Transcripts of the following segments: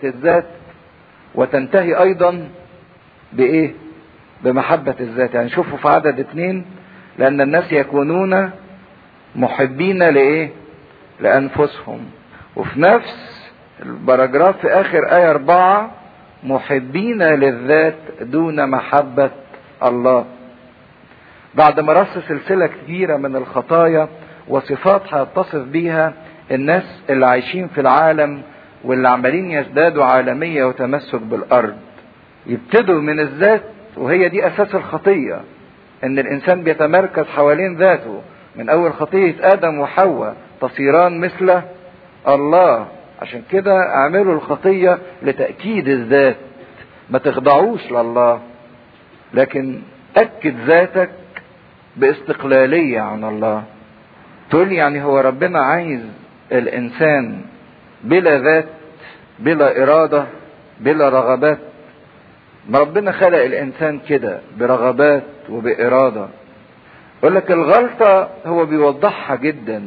الذات وتنتهي ايضا بايه بمحبة الذات يعني شوفوا في عدد اتنين لان الناس يكونون محبين لايه لانفسهم وفي نفس البراجراف في اخر ايه اربعة محبين للذات دون محبة الله بعد ما رص سلسلة كبيرة من الخطايا وصفات هيتصف بيها الناس اللي عايشين في العالم واللي عمالين يزدادوا عالمية وتمسك بالأرض يبتدوا من الذات وهي دي أساس الخطية إن الإنسان بيتمركز حوالين ذاته من أول خطية آدم وحواء تصيران مثل الله عشان كده اعملوا الخطية لتأكيد الذات ما تخضعوش لله لكن أكد ذاتك باستقلالية عن الله تقول يعني هو ربنا عايز الإنسان بلا ذات بلا إرادة بلا رغبات ما ربنا خلق الإنسان كده برغبات وبإرادة يقول لك الغلطة هو بيوضحها جدا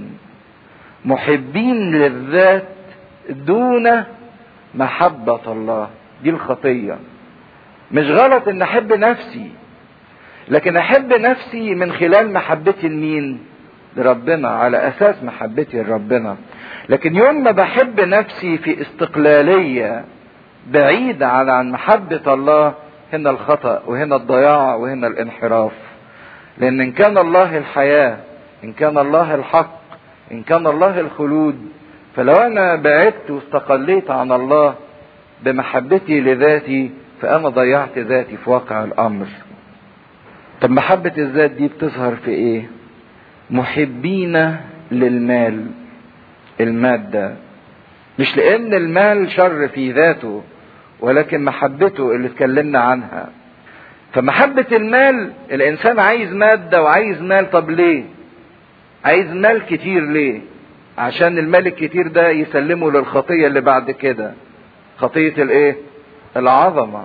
محبين للذات دون محبة الله دي الخطية مش غلط ان احب نفسي لكن احب نفسي من خلال محبتي لمين لربنا على اساس محبتي لربنا لكن يوم ما بحب نفسي في استقلالية بعيدة عن عن محبة الله هنا الخطأ وهنا الضياع وهنا الانحراف لان ان كان الله الحياة ان كان الله الحق ان كان الله الخلود فلو انا بعدت واستقليت عن الله بمحبتي لذاتي فانا ضيعت ذاتي في واقع الامر طب محبة الذات دي بتظهر في ايه محبين للمال المادة مش لان المال شر في ذاته ولكن محبته اللي اتكلمنا عنها فمحبة المال الانسان عايز مادة وعايز مال طب ليه عايز مال كتير ليه عشان المال الكتير ده يسلمه للخطية اللي بعد كده خطية الايه العظمة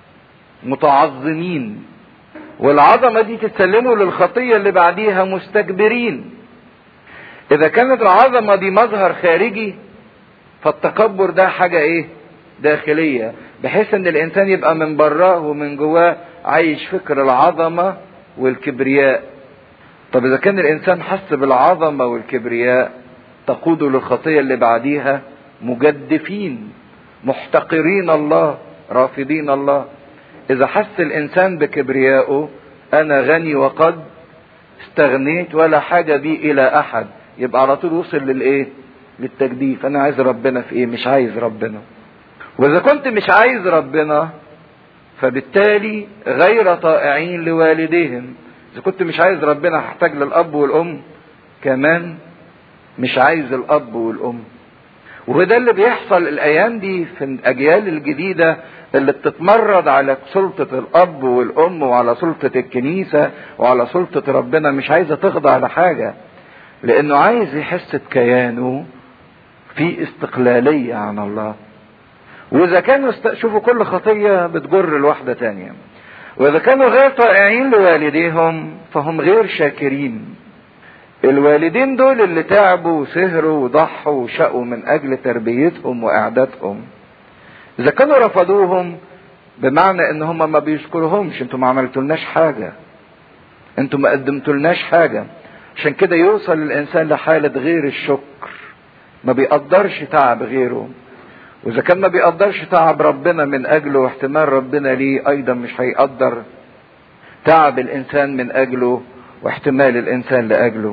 متعظمين والعظمة دي تسلمه للخطية اللي بعديها مستكبرين اذا كانت العظمة دي مظهر خارجي فالتكبر ده حاجة ايه داخلية بحيث ان الانسان يبقى من براه ومن جواه عايش فكر العظمة والكبرياء طب اذا كان الانسان حس بالعظمة والكبرياء تقود للخطية اللي بعديها مجدفين محتقرين الله رافضين الله اذا حس الانسان بكبريائه انا غني وقد استغنيت ولا حاجة بي الى احد يبقى على طول وصل للايه للتجديف انا عايز ربنا في ايه مش عايز ربنا واذا كنت مش عايز ربنا فبالتالي غير طائعين لوالديهم اذا كنت مش عايز ربنا هحتاج للاب والام كمان مش عايز الاب والام وده اللي بيحصل الايام دي في الاجيال الجديده اللي بتتمرد على سلطة الأب والأم وعلى سلطة الكنيسة وعلى سلطة ربنا مش عايزة تخضع لحاجة لأنه عايز يحس بكيانه في استقلالية عن الله وإذا كانوا است... شوفوا كل خطية بتجر الواحدة تانية وإذا كانوا غير طائعين لوالديهم فهم غير شاكرين الوالدين دول اللي تعبوا وسهروا وضحوا وشقوا من أجل تربيتهم وإعدادهم اذا كانوا رفضوهم بمعنى ان هم ما بيشكرهمش انتوا ما عملتولناش حاجه انتوا ما قدمتولناش حاجه عشان كده يوصل الانسان لحاله غير الشكر ما بيقدرش تعب غيره واذا كان ما بيقدرش تعب ربنا من اجله واحتمال ربنا ليه ايضا مش هيقدر تعب الانسان من اجله واحتمال الانسان لاجله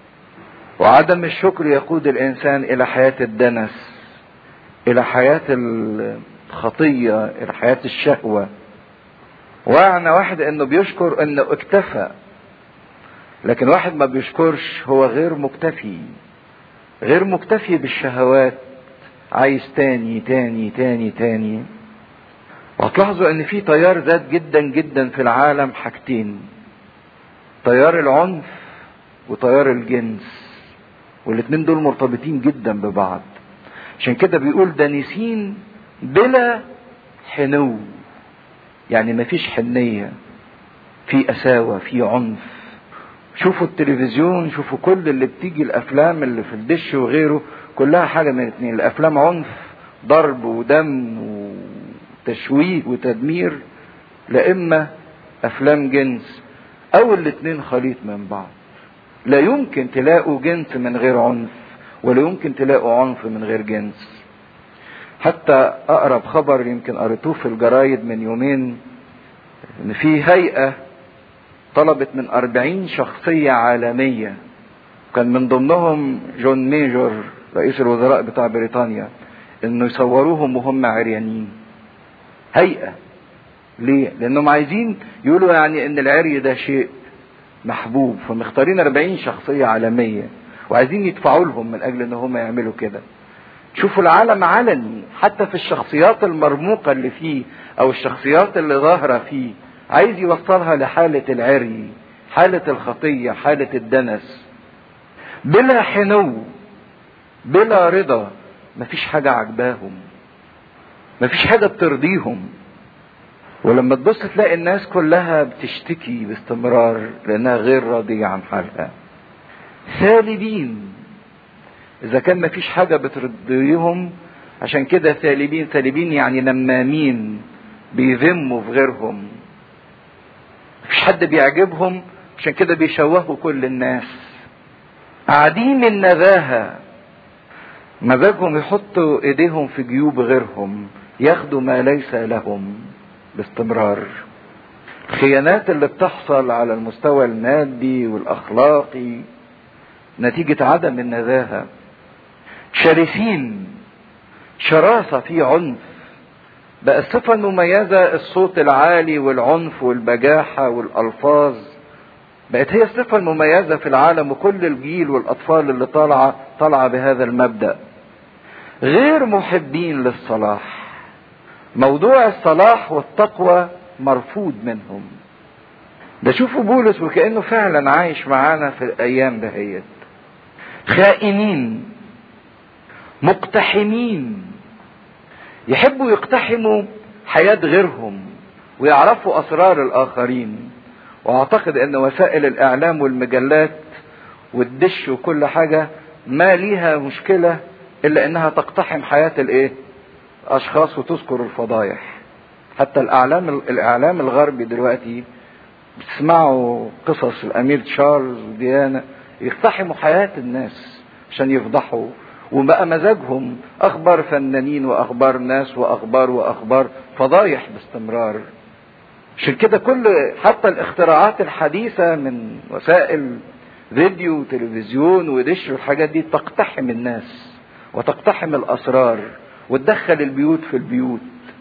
وعدم الشكر يقود الانسان الى حياه الدنس الى حياة الخطية الى حياة الشهوة وعنى واحد انه بيشكر انه اكتفى لكن واحد ما بيشكرش هو غير مكتفي غير مكتفي بالشهوات عايز تاني تاني تاني تاني وهتلاحظوا ان في تيار زاد جدا جدا في العالم حاجتين تيار العنف وتيار الجنس والاتنين دول مرتبطين جدا ببعض عشان كده بيقول دانسين بلا حنو يعني مفيش حنية في قساوة في عنف شوفوا التلفزيون شوفوا كل اللي بتيجي الافلام اللي في الدش وغيره كلها حاجة من اتنين الافلام عنف ضرب ودم وتشويه وتدمير لا اما افلام جنس او الاتنين خليط من بعض لا يمكن تلاقوا جنس من غير عنف ولا يمكن تلاقوا عنف من غير جنس حتى اقرب خبر يمكن قريتوه في الجرايد من يومين ان في هيئة طلبت من أربعين شخصية عالمية كان من ضمنهم جون ميجور رئيس الوزراء بتاع بريطانيا انه يصوروهم وهم عريانين هيئة ليه؟ لانهم عايزين يقولوا يعني ان العري ده شيء محبوب فمختارين 40 شخصية عالمية وعايزين يدفعوا لهم من اجل ان هم يعملوا كده شوفوا العالم علني حتى في الشخصيات المرموقة اللي فيه او الشخصيات اللي ظاهرة فيه عايز يوصلها لحالة العري حالة الخطية حالة الدنس بلا حنو بلا رضا مفيش حاجة عجباهم مفيش حاجة بترضيهم ولما تبص تلاقي الناس كلها بتشتكي باستمرار لانها غير راضية عن حالها ثالبين اذا كان مفيش حاجة بترضيهم عشان كده ثالبين ثالبين يعني نمامين بيذموا في غيرهم مفيش حد بيعجبهم عشان كده بيشوهوا كل الناس قاعدين النزاهة مزاجهم يحطوا ايديهم في جيوب غيرهم ياخدوا ما ليس لهم باستمرار الخيانات اللي بتحصل على المستوى المادي والاخلاقي نتيجة عدم النزاهة شرسين شراسة في عنف بقى الصفة المميزة الصوت العالي والعنف والبجاحة والألفاظ بقت هي الصفة المميزة في العالم وكل الجيل والأطفال اللي طالعة طالعة بهذا المبدأ غير محبين للصلاح موضوع الصلاح والتقوى مرفوض منهم ده شوفوا بولس وكأنه فعلا عايش معانا في الأيام دهيت خائنين مقتحمين يحبوا يقتحموا حياة غيرهم ويعرفوا أسرار الآخرين وأعتقد أن وسائل الإعلام والمجلات والدش وكل حاجة ما ليها مشكلة إلا أنها تقتحم حياة الإيه؟ أشخاص وتذكر الفضايح حتى الإعلام الإعلام الغربي دلوقتي بتسمعوا قصص الأمير تشارلز وديانا يقتحموا حياة الناس عشان يفضحوا وبقى مزاجهم اخبار فنانين واخبار ناس واخبار واخبار فضايح باستمرار عشان كده كل حتى الاختراعات الحديثة من وسائل فيديو وتلفزيون ودش والحاجات دي تقتحم الناس وتقتحم الاسرار وتدخل البيوت في البيوت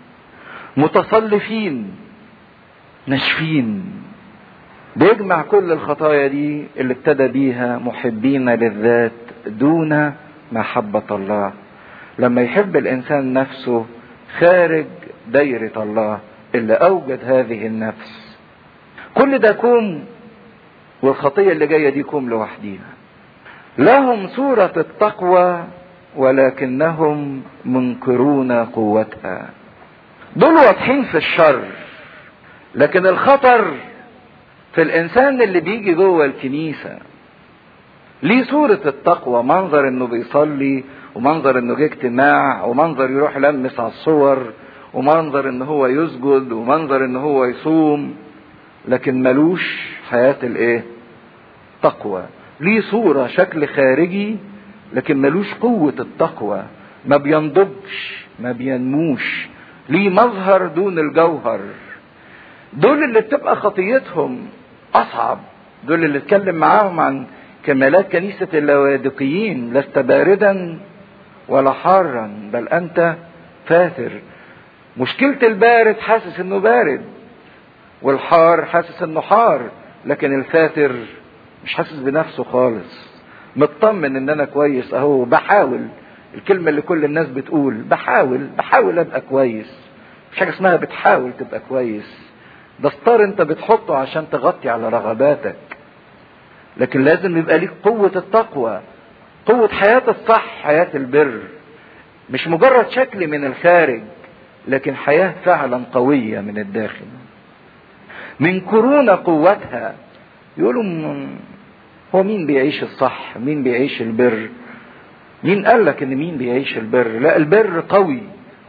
متصلفين ناشفين بيجمع كل الخطايا دي اللي ابتدى بيها محبين للذات دون محبة الله لما يحب الإنسان نفسه خارج دايرة الله اللي أوجد هذه النفس كل ده كوم والخطية اللي جاية دي كوم لوحديها لهم صورة التقوى ولكنهم منكرون قوتها دول واضحين في الشر لكن الخطر في الإنسان اللي بيجي جوه الكنيسة ليه صورة التقوى منظر انه بيصلي ومنظر انه جه اجتماع ومنظر يروح يلمس على الصور ومنظر ان هو يسجد ومنظر ان هو يصوم لكن ملوش حياة الايه تقوى ليه صورة شكل خارجي لكن ملوش قوة التقوى ما بينضجش ما بينموش ليه مظهر دون الجوهر دول اللي بتبقى خطيتهم اصعب دول اللي اتكلم معاهم عن كمالات كنيسة اللوادقيين لست باردا ولا حارا بل أنت فاتر مشكلة البارد حاسس انه بارد والحار حاسس انه حار لكن الفاتر مش حاسس بنفسه خالص مطمن ان انا كويس اهو بحاول الكلمة اللي كل الناس بتقول بحاول بحاول ابقى كويس مش حاجة اسمها بتحاول تبقى كويس ده ستار انت بتحطه عشان تغطي على رغباتك لكن لازم يبقى ليك قوة التقوى قوة حياة الصح حياة البر مش مجرد شكل من الخارج لكن حياة فعلا قوية من الداخل من قرون قوتها يقولوا هو مين بيعيش الصح مين بيعيش البر مين قال لك ان مين بيعيش البر لا البر قوي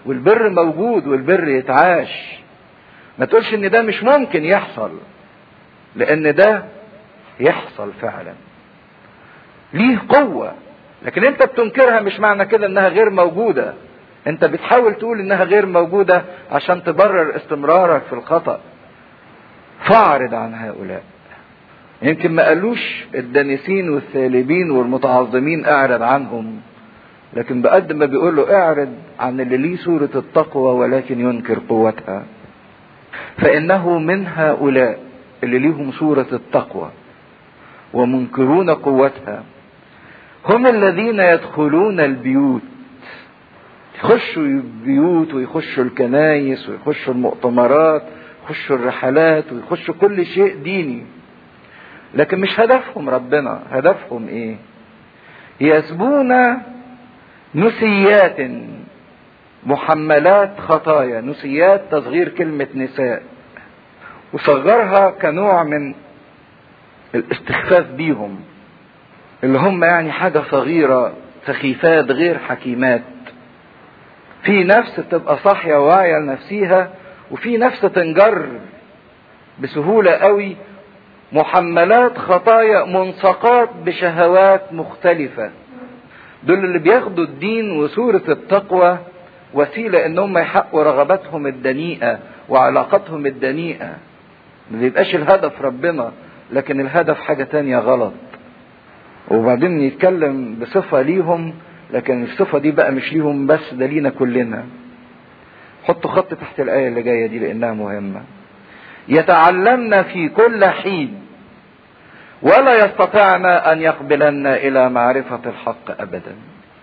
والبر موجود والبر يتعاش ما تقولش ان ده مش ممكن يحصل لان ده يحصل فعلا ليه قوة لكن انت بتنكرها مش معنى كده انها غير موجودة انت بتحاول تقول انها غير موجودة عشان تبرر استمرارك في الخطأ فاعرض عن هؤلاء يمكن ما قالوش الدانسين والثالبين والمتعظمين اعرض عنهم لكن بقد ما بيقول له اعرض عن اللي ليه صورة التقوى ولكن ينكر قوتها فانه من هؤلاء اللي ليهم صورة التقوى ومنكرون قوتها هم الذين يدخلون البيوت يخشوا البيوت ويخشوا الكنايس ويخشوا المؤتمرات يخشوا الرحلات ويخشوا كل شيء ديني لكن مش هدفهم ربنا هدفهم ايه يسبون نسيات محملات خطايا نسيات تصغير كلمة نساء وصغرها كنوع من الاستخفاف بيهم اللي هم يعني حاجة صغيرة سخيفات غير حكيمات في نفس تبقى صاحية واعية لنفسيها وفي نفس تنجر بسهولة قوي محملات خطايا منسقات بشهوات مختلفة دول اللي بياخدوا الدين وصورة التقوى وسيلة انهم يحققوا رغباتهم الدنيئة وعلاقاتهم الدنيئة ما بيبقاش الهدف ربنا لكن الهدف حاجة تانية غلط وبعدين يتكلم بصفة ليهم لكن الصفة دي بقى مش ليهم بس ده لينا كلنا حطوا خط تحت الآية اللي جاية دي لأنها مهمة يتعلمن في كل حين ولا يستطعن أن يقبلن إلى معرفة الحق أبدا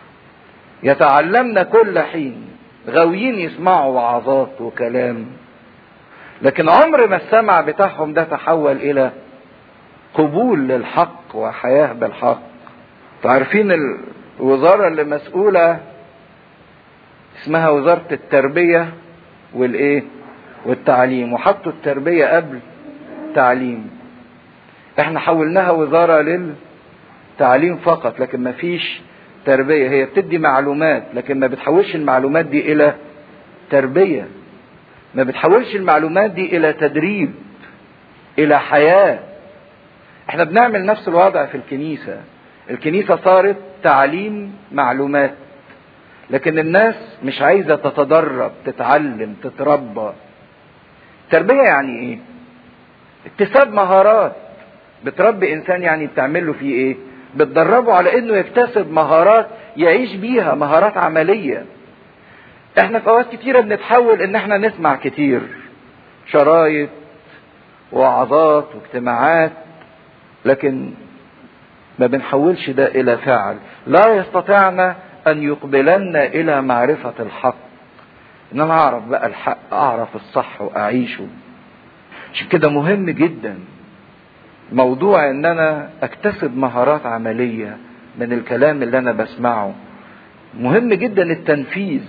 يتعلمن كل حين غاويين يسمعوا وعظات وكلام لكن عمر ما السمع بتاعهم ده تحول إلى قبول للحق وحياة بالحق تعرفين الوزارة اللي مسؤولة اسمها وزارة التربية والايه والتعليم وحطوا التربية قبل التعليم احنا حولناها وزارة للتعليم فقط لكن ما فيش تربية هي بتدي معلومات لكن ما بتحولش المعلومات دي الى تربية ما بتحولش المعلومات دي الى تدريب الى حياة احنا بنعمل نفس الوضع في الكنيسة الكنيسة صارت تعليم معلومات لكن الناس مش عايزة تتدرب تتعلم تتربى تربية يعني ايه اكتساب مهارات بتربي انسان يعني بتعمل له فيه ايه بتدربه على انه يكتسب مهارات يعيش بيها مهارات عملية احنا في اوقات كتيرة بنتحول ان احنا نسمع كتير شرايط وعظات واجتماعات لكن ما بنحولش ده الى فعل لا يستطيعن ان يقبلن الى معرفة الحق ان انا اعرف بقى الحق اعرف الصح واعيشه عشان كده مهم جدا موضوع ان انا اكتسب مهارات عملية من الكلام اللي انا بسمعه مهم جدا التنفيذ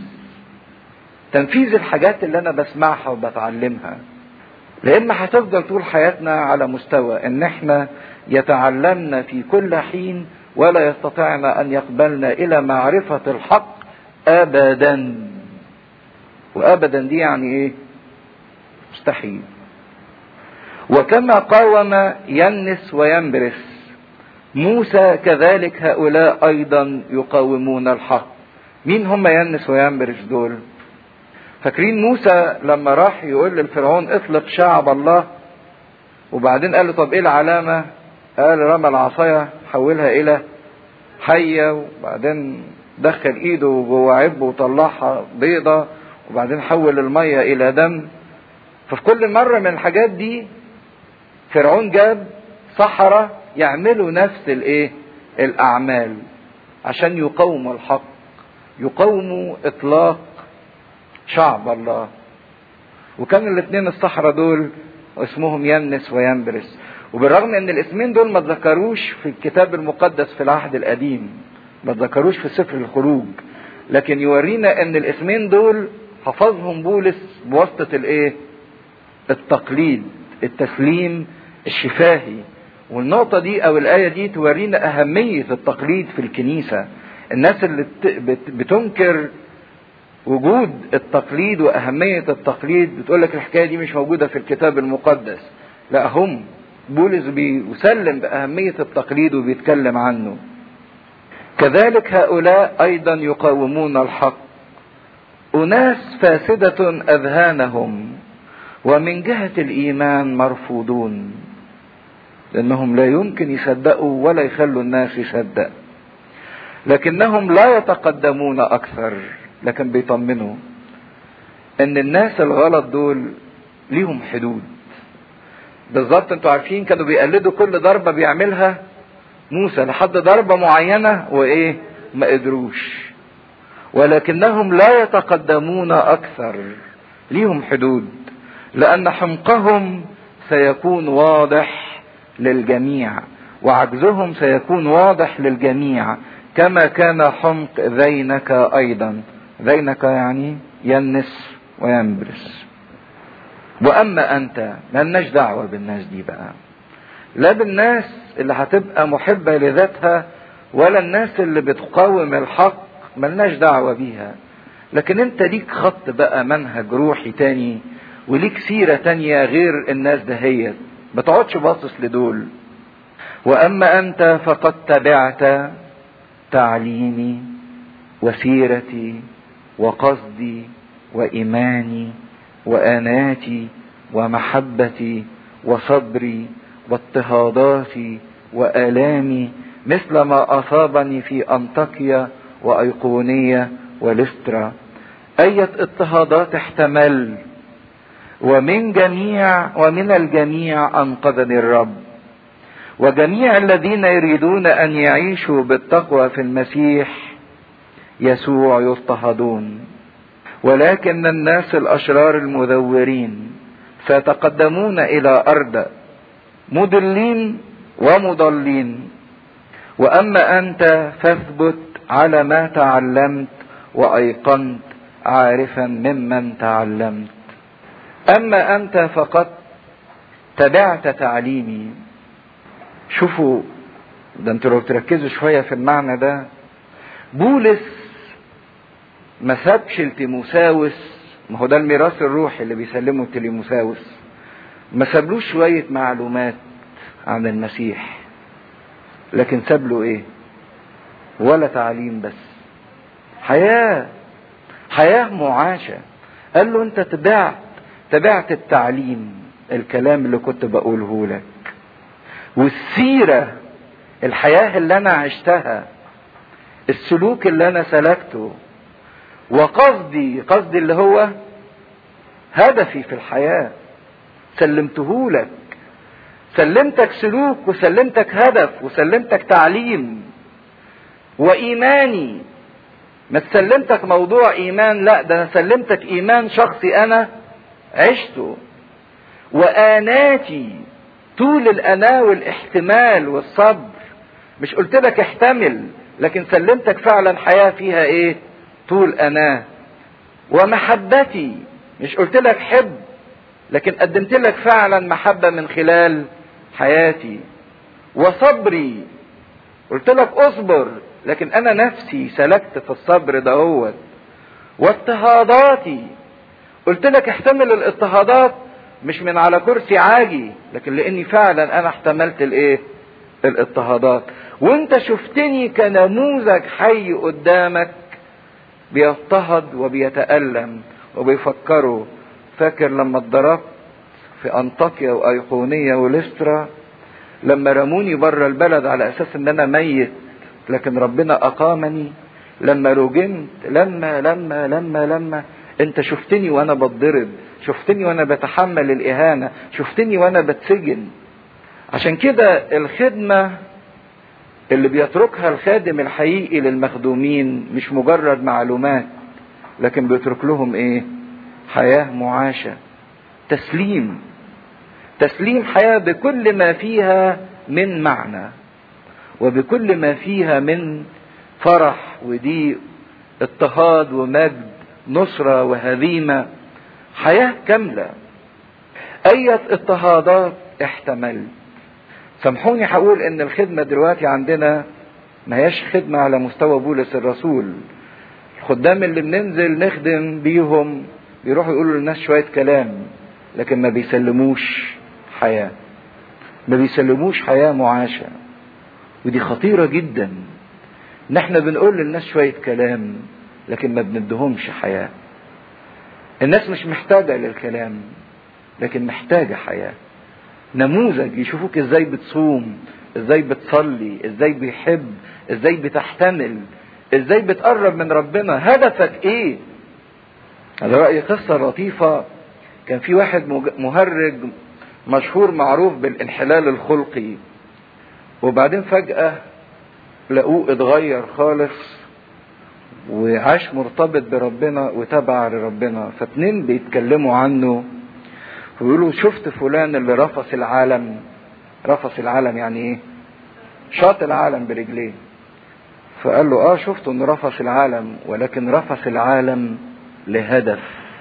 تنفيذ الحاجات اللي انا بسمعها وبتعلمها لان هتفضل طول حياتنا على مستوى ان احنا يتعلمن في كل حين ولا يستطعن ان يقبلن الى معرفة الحق ابدا وابدا دي يعني ايه مستحيل وكما قاوم ينس وينبرس موسى كذلك هؤلاء ايضا يقاومون الحق مين هم ينس وينبرس دول فاكرين موسى لما راح يقول للفرعون اطلق شعب الله وبعدين قال له طب ايه العلامة قال رمى العصاية حولها الى حية وبعدين دخل ايده جوه عبه وطلعها بيضة وبعدين حول المية الى دم ففي كل مرة من الحاجات دي فرعون جاب سحرة يعملوا نفس الايه الاعمال عشان يقاوموا الحق يقاوموا اطلاق شعب الله وكان الاثنين الصحراء دول اسمهم ينس وينبرس وبالرغم ان الاسمين دول ما اتذكروش في الكتاب المقدس في العهد القديم ما اتذكروش في سفر الخروج لكن يورينا ان الاسمين دول حفظهم بولس بواسطة الايه التقليد التسليم الشفاهي والنقطة دي او الآية دي تورينا أهمية التقليد في الكنيسة الناس اللي بتنكر وجود التقليد واهميه التقليد بتقول لك الحكايه دي مش موجوده في الكتاب المقدس لا هم بولس بيسلم باهميه التقليد وبيتكلم عنه كذلك هؤلاء ايضا يقاومون الحق اناس فاسده اذهانهم ومن جهه الايمان مرفوضون لانهم لا يمكن يصدقوا ولا يخلوا الناس يصدق لكنهم لا يتقدمون اكثر لكن بيطمنوا ان الناس الغلط دول ليهم حدود بالظبط انتوا عارفين كانوا بيقلدوا كل ضربه بيعملها موسى لحد ضربه معينه وايه ما قدروش ولكنهم لا يتقدمون اكثر ليهم حدود لان حمقهم سيكون واضح للجميع وعجزهم سيكون واضح للجميع كما كان حمق ذينك ايضا ذينك يعني ينس وينبرس واما انت ملناش دعوه بالناس دي بقى لا بالناس اللي هتبقى محبه لذاتها ولا الناس اللي بتقاوم الحق ملناش دعوه بيها لكن انت ليك خط بقى منهج روحي تاني وليك سيره تانيه غير الناس دهيت ما تقعدش باصص لدول واما انت فقد تبعت تعليمي وسيرتي وقصدي وايماني واناتي ومحبتي وصبري واضطهاداتي والامي مثل ما اصابني في انطاكيا وايقونيه ولسترا اية اضطهادات احتمل ومن جميع ومن الجميع انقذني الرب وجميع الذين يريدون ان يعيشوا بالتقوى في المسيح يسوع يضطهدون ولكن الناس الاشرار المذورين سيتقدمون الى ارض مضلين ومضلين واما انت فاثبت على ما تعلمت وايقنت عارفا ممن تعلمت اما انت فقد تبعت تعليمي شوفوا ده انتوا لو تركزوا شويه في المعنى ده بولس ما سابش لتيموساوس ما هو ده الميراث الروحي اللي بيسلمه تيموساوس ما سابلوش شويه معلومات عن المسيح لكن ساب له ايه ولا تعليم بس حياه حياه معاشه قال له انت تبعت تبعت التعليم الكلام اللي كنت بقوله لك والسيرة الحياة اللي أنا عشتها السلوك اللي أنا سلكته وقصدي قصدي اللي هو هدفي في الحياة سلمته لك سلمتك سلوك وسلمتك هدف وسلمتك تعليم وإيماني ما سلمتك موضوع إيمان لا ده أنا سلمتك إيمان شخصي أنا عشته وآناتي طول الأنا والاحتمال والصبر مش قلت لك احتمل لكن سلمتك فعلا حياة فيها ايه طول أنا ومحبتي مش قلت لك حب لكن قدمت لك فعلا محبة من خلال حياتي وصبري قلت لك اصبر لكن انا نفسي سلكت في الصبر دهوت واضطهاداتي قلت لك احتمل الاضطهادات مش من على كرسي عاجي لكن لاني فعلا انا احتملت الايه الاضطهادات وانت شفتني كنموذج حي قدامك بيضطهد وبيتألم وبيفكروا فاكر لما اتضربت في انطاكيا وايقونية ولسترا لما رموني بره البلد على اساس ان انا ميت لكن ربنا اقامني لما رجمت لما لما لما لما انت شفتني وانا بتضرب شفتني وانا بتحمل الاهانه شفتني وانا بتسجن عشان كده الخدمه اللي بيتركها الخادم الحقيقي للمخدومين مش مجرد معلومات لكن بيترك لهم ايه حياه معاشه تسليم تسليم حياه بكل ما فيها من معنى وبكل ما فيها من فرح وضيق اضطهاد ومجد نصرة وهزيمة حياة كاملة أية اضطهادات احتملت سامحوني هقول ان الخدمة دلوقتي عندنا ما هياش خدمة على مستوى بولس الرسول الخدام اللي بننزل نخدم بيهم بيروحوا يقولوا للناس شوية كلام لكن ما بيسلموش حياة ما بيسلموش حياة معاشة ودي خطيرة جدا ان احنا بنقول للناس شوية كلام لكن ما بندهمش حياة الناس مش محتاجة للكلام لكن محتاجة حياة نموذج يشوفوك ازاي بتصوم ازاي بتصلي ازاي بيحب ازاي بتحتمل ازاي بتقرب من ربنا هدفك ايه على رأي قصة لطيفة كان في واحد مهرج مشهور معروف بالانحلال الخلقي وبعدين فجأة لقوه اتغير خالص وعاش مرتبط بربنا وتبع لربنا فاتنين بيتكلموا عنه ويقولوا شفت فلان اللي رفض العالم رفض العالم يعني ايه شاط العالم برجليه فقال له اه شفته انه رفض العالم ولكن رفض العالم لهدف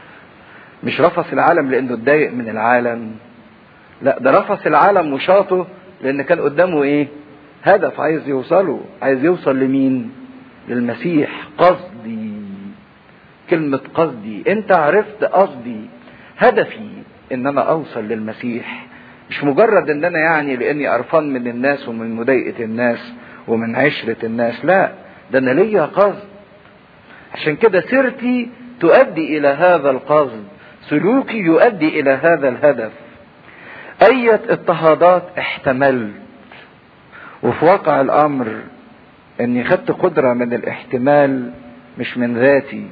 مش رفض العالم لانه اتضايق من العالم لا ده رفض العالم وشاطه لان كان قدامه ايه هدف عايز يوصله عايز يوصل لمين للمسيح قصدي كلمة قصدي انت عرفت قصدي هدفي ان انا اوصل للمسيح مش مجرد ان انا يعني لاني قرفان من الناس ومن مضايقة الناس ومن عشرة الناس لا ده انا ليا قصد عشان كده سيرتي تؤدي الى هذا القصد سلوكي يؤدي الى هذا الهدف اية اضطهادات احتملت وفي واقع الامر اني خدت قدرة من الاحتمال مش من ذاتي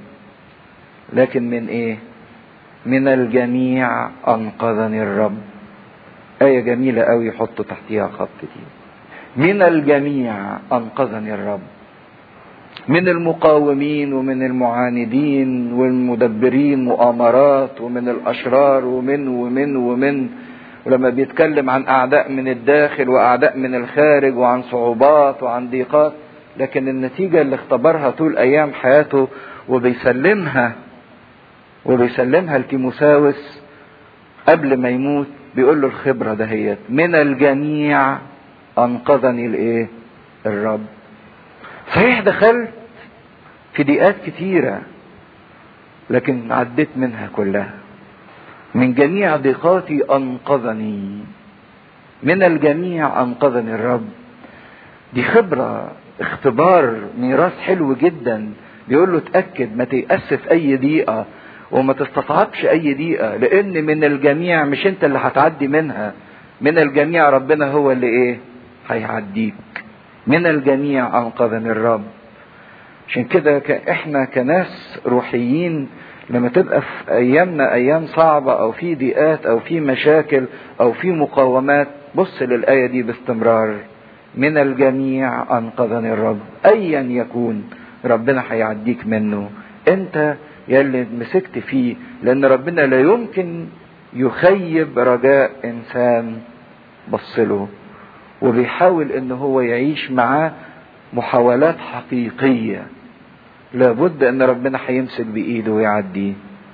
لكن من ايه من الجميع انقذني الرب آية جميلة قوي يحطوا تحتيها خط دي من الجميع أنقذني الرب من المقاومين ومن المعاندين والمدبرين مؤامرات ومن الأشرار ومن ومن ومن ولما بيتكلم عن أعداء من الداخل وأعداء من الخارج وعن صعوبات وعن ضيقات لكن النتيجة اللي اختبرها طول أيام حياته وبيسلمها وبيسلمها لتيموساوس قبل ما يموت بيقول له الخبرة دهيت من الجميع أنقذني الإيه؟ الرب. صحيح دخلت في ضيقات كتيرة لكن عديت منها كلها. من جميع ضيقاتي أنقذني. من الجميع أنقذني الرب. دي خبرة اختبار ميراث حلو جدا بيقول له اتأكد ما تيأس في أي ضيقة وما تستصعبش اي دقيقة لان من الجميع مش انت اللي هتعدي منها من الجميع ربنا هو اللي ايه هيعديك من الجميع انقذني الرب عشان كده احنا كناس روحيين لما تبقى في ايامنا ايام صعبة او في ضيقات او في مشاكل او في مقاومات بص للآية دي باستمرار من الجميع انقذني الرب ايا يكون ربنا هيعديك منه انت يلي مسكت فيه لان ربنا لا يمكن يخيب رجاء انسان بصله وبيحاول ان هو يعيش معاه محاولات حقيقية لابد ان ربنا هيمسك بايده ويعديه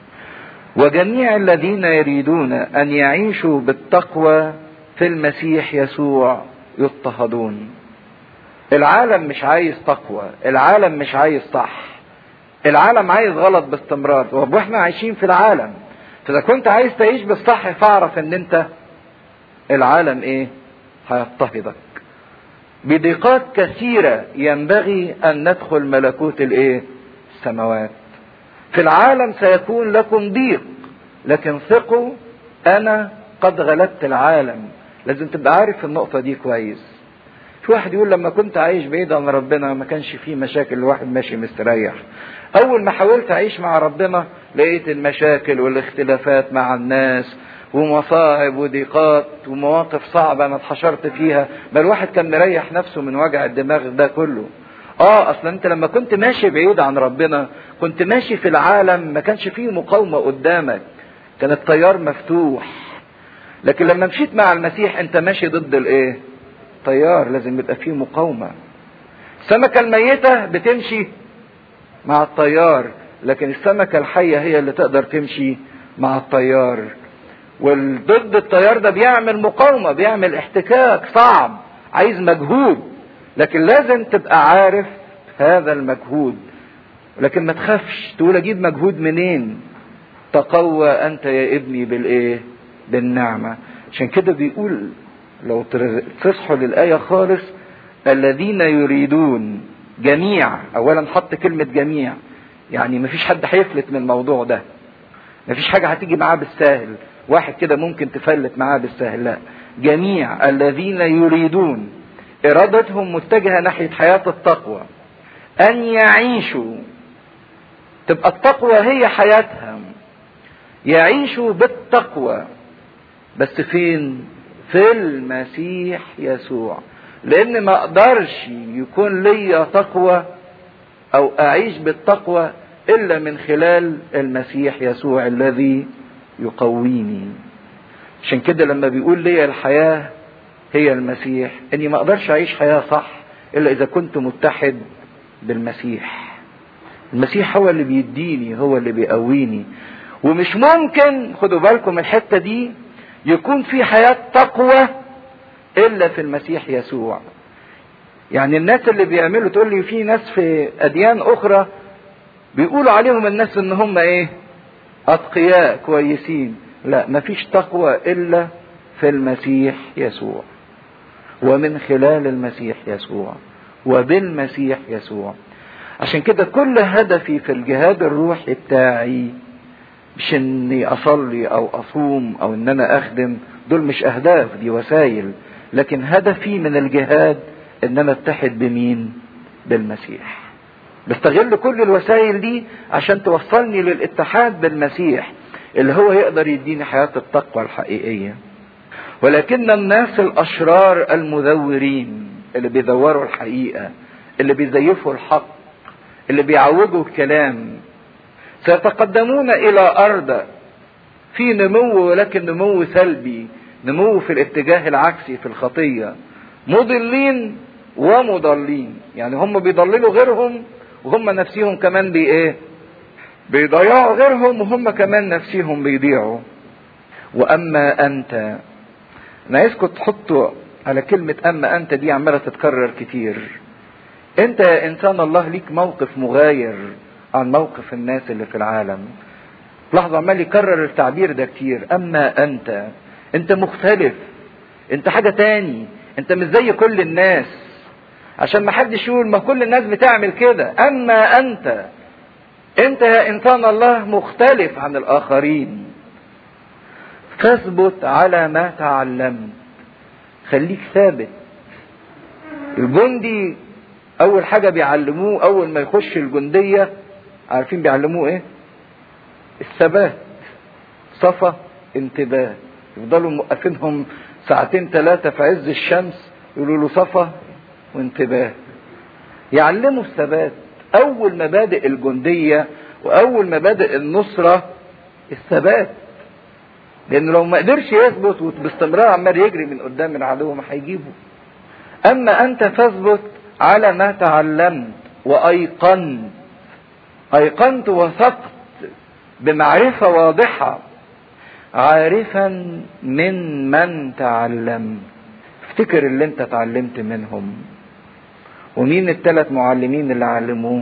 وجميع الذين يريدون ان يعيشوا بالتقوى في المسيح يسوع يضطهدون العالم مش عايز تقوى العالم مش عايز صح العالم عايز غلط باستمرار طب واحنا عايشين في العالم فاذا كنت عايز تعيش بالصح فاعرف ان انت العالم ايه هيضطهدك بضيقات كثيرة ينبغي ان ندخل ملكوت الايه السماوات في العالم سيكون لكم ضيق لكن ثقوا انا قد غلبت العالم لازم تبقى عارف النقطة دي كويس في واحد يقول لما كنت عايش بعيد عن ربنا ما كانش فيه مشاكل الواحد ماشي مستريح اول ما حاولت اعيش مع ربنا لقيت المشاكل والاختلافات مع الناس ومصاعب وضيقات ومواقف صعبة انا اتحشرت فيها ما الواحد كان مريح نفسه من وجع الدماغ ده كله اه اصلا انت لما كنت ماشي بعيد عن ربنا كنت ماشي في العالم ما كانش فيه مقاومة قدامك كان التيار مفتوح لكن لما مشيت مع المسيح انت ماشي ضد الايه تيار لازم يبقى فيه مقاومة السمكة الميتة بتمشي مع التيار لكن السمكة الحية هي اللي تقدر تمشي مع التيار والضد التيار ده بيعمل مقاومة بيعمل احتكاك صعب عايز مجهود لكن لازم تبقى عارف هذا المجهود لكن ما تخافش تقول اجيب مجهود منين تقوى انت يا ابني بالايه بالنعمة عشان كده بيقول لو تصحوا للآية خالص الذين يريدون جميع اولا حط كلمة جميع يعني مفيش حد هيفلت من الموضوع ده مفيش حاجة هتيجي معاه بالساهل واحد كده ممكن تفلت معاه بالساهل لا جميع الذين يريدون ارادتهم متجهة ناحية حياة التقوى ان يعيشوا تبقى التقوى هي حياتهم يعيشوا بالتقوى بس فين في المسيح يسوع لان ما اقدرش يكون ليا تقوى او اعيش بالتقوى الا من خلال المسيح يسوع الذي يقويني عشان كده لما بيقول لي الحياة هي المسيح اني ما اقدرش اعيش حياة صح الا اذا كنت متحد بالمسيح المسيح هو اللي بيديني هو اللي بيقويني ومش ممكن خدوا بالكم الحتة دي يكون في حياة تقوى الا في المسيح يسوع يعني الناس اللي بيعملوا تقول لي في ناس في اديان اخرى بيقولوا عليهم الناس ان هم ايه اتقياء كويسين لا مفيش تقوى الا في المسيح يسوع ومن خلال المسيح يسوع وبالمسيح يسوع عشان كده كل هدفي في الجهاد الروحي بتاعي مش اني اصلي او اصوم او ان انا اخدم دول مش اهداف دي وسائل لكن هدفي من الجهاد ان انا اتحد بمين بالمسيح بستغل كل الوسائل دي عشان توصلني للاتحاد بالمسيح اللي هو يقدر يديني حياة التقوى الحقيقية ولكن الناس الاشرار المذورين اللي بيدوروا الحقيقة اللي بيزيفوا الحق اللي بيعوجوا الكلام سيتقدمون الى ارض في نمو ولكن نمو سلبي نمو في الاتجاه العكسي في الخطية مضلين ومضلين يعني هم بيضللوا غيرهم وهم نفسيهم كمان بي ايه بيضيعوا غيرهم وهم كمان نفسيهم بيضيعوا واما انت انا عايزكم تحطوا على كلمة اما انت دي عمالة تتكرر كتير انت يا انسان الله ليك موقف مغاير عن موقف الناس اللي في العالم لحظة عمال يكرر التعبير ده كتير اما انت انت مختلف انت حاجة تاني انت مش زي كل الناس عشان ما حدش يقول ما كل الناس بتعمل كده اما انت انت يا انسان الله مختلف عن الاخرين فاثبت على ما تعلمت خليك ثابت الجندي اول حاجة بيعلموه اول ما يخش الجندية عارفين بيعلموه ايه الثبات صفا انتباه يفضلوا موقفينهم ساعتين ثلاثة في عز الشمس يقولوا له صفا وانتباه يعلموا الثبات اول مبادئ الجندية واول مبادئ النصرة الثبات لان لو ما قدرش يثبت وباستمرار عمال يجري من قدام العدو ما هيجيبه اما انت فاثبت على ما تعلمت وايقنت ايقنت وثقت بمعرفة واضحة عارفا من من تعلمت افتكر اللي انت اتعلمت منهم ومين الثلاث معلمين اللي علموه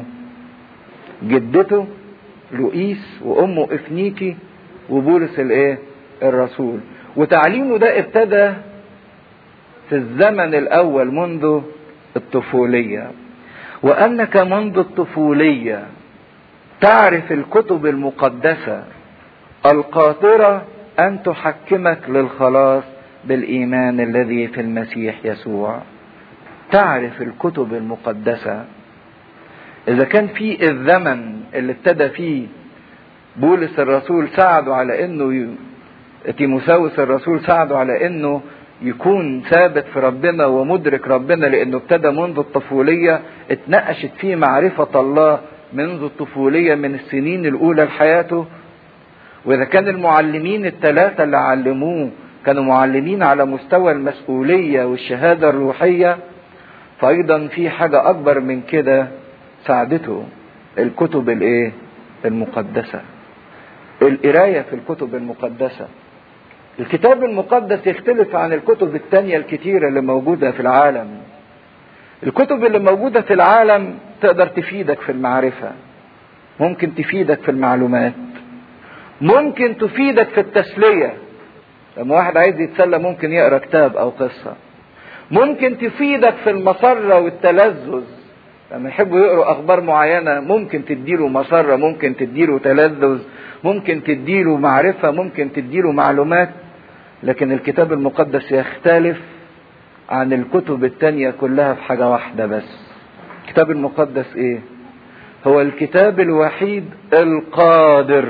جدته لؤيس وامه افنيكي وبولس الايه الرسول وتعليمه ده ابتدى في الزمن الاول منذ الطفوليه وانك منذ الطفوليه تعرف الكتب المقدسه القاطره ان تحكمك للخلاص بالايمان الذي في المسيح يسوع تعرف الكتب المقدسه اذا كان في الزمن اللي ابتدى فيه بولس الرسول ساعده على انه تيموساوس الرسول ساعده على انه يكون ثابت في ربنا ومدرك ربنا لانه ابتدى منذ الطفوليه اتنقشت فيه معرفه الله منذ الطفوليه من السنين الاولى لحياته واذا كان المعلمين الثلاثه اللي علموه كانوا معلمين على مستوى المسؤوليه والشهاده الروحيه فايضا في حاجه اكبر من كده ساعدته الكتب الايه المقدسه القرايه في الكتب المقدسه الكتاب المقدس يختلف عن الكتب التانية الكتيرة اللي موجودة في العالم الكتب اللي موجودة في العالم تقدر تفيدك في المعرفة ممكن تفيدك في المعلومات ممكن تفيدك في التسلية لما واحد عايز يتسلى ممكن يقرا كتاب او قصة ممكن تفيدك في المسرة والتلذذ لما يحبوا يقروا اخبار معينة ممكن تديله مسرة ممكن تديله تلذذ ممكن تديله معرفة ممكن تديله معلومات لكن الكتاب المقدس يختلف عن الكتب التانية كلها في حاجة واحدة بس الكتاب المقدس ايه هو الكتاب الوحيد القادر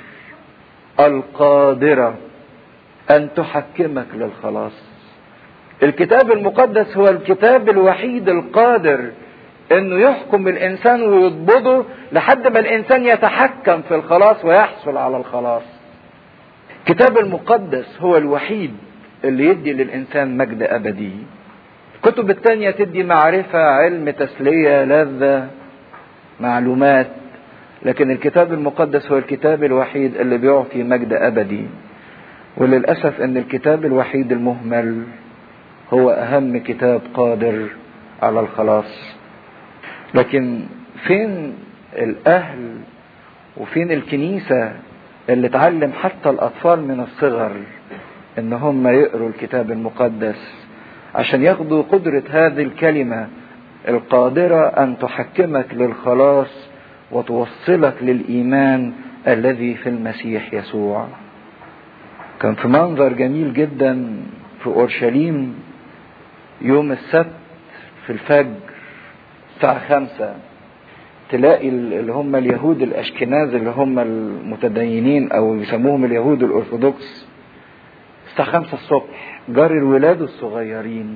القادرة ان تحكمك للخلاص الكتاب المقدس هو الكتاب الوحيد القادر انه يحكم الانسان ويضبطه لحد ما الانسان يتحكم في الخلاص ويحصل على الخلاص الكتاب المقدس هو الوحيد اللي يدي للانسان مجد ابدي الكتب التانية تدي معرفة علم تسلية لذة معلومات لكن الكتاب المقدس هو الكتاب الوحيد اللي بيعطي مجد ابدي وللاسف ان الكتاب الوحيد المهمل هو اهم كتاب قادر على الخلاص لكن فين الاهل وفين الكنيسة اللي تعلم حتى الاطفال من الصغر ان هم يقروا الكتاب المقدس عشان ياخدوا قدرة هذه الكلمة القادرة ان تحكمك للخلاص وتوصلك للايمان الذي في المسيح يسوع كان في منظر جميل جدا في اورشليم يوم السبت في الفجر الساعة خمسة تلاقي اللي هم اليهود الأشكناز اللي هم المتدينين أو يسموهم اليهود الأرثوذكس الساعة خمسة الصبح جار الولاد الصغيرين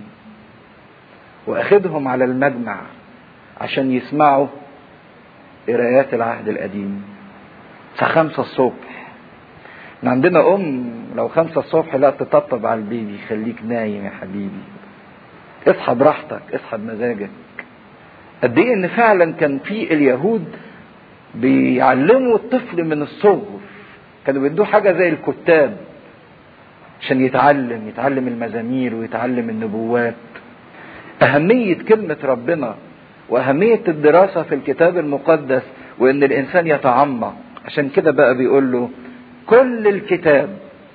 وأخدهم على المجمع عشان يسمعوا قرايات العهد القديم الساعة خمسة الصبح احنا عندنا أم لو خمسة الصبح لا تطبطب على البيبي خليك نايم يا حبيبي اصحى براحتك اصحى بمزاجك قد ايه ان فعلا كان في اليهود بيعلموا الطفل من الصغر كانوا بيدوه حاجه زي الكتاب عشان يتعلم يتعلم المزامير ويتعلم النبوات اهميه كلمه ربنا واهميه الدراسه في الكتاب المقدس وان الانسان يتعمق عشان كده بقى بيقول له كل الكتاب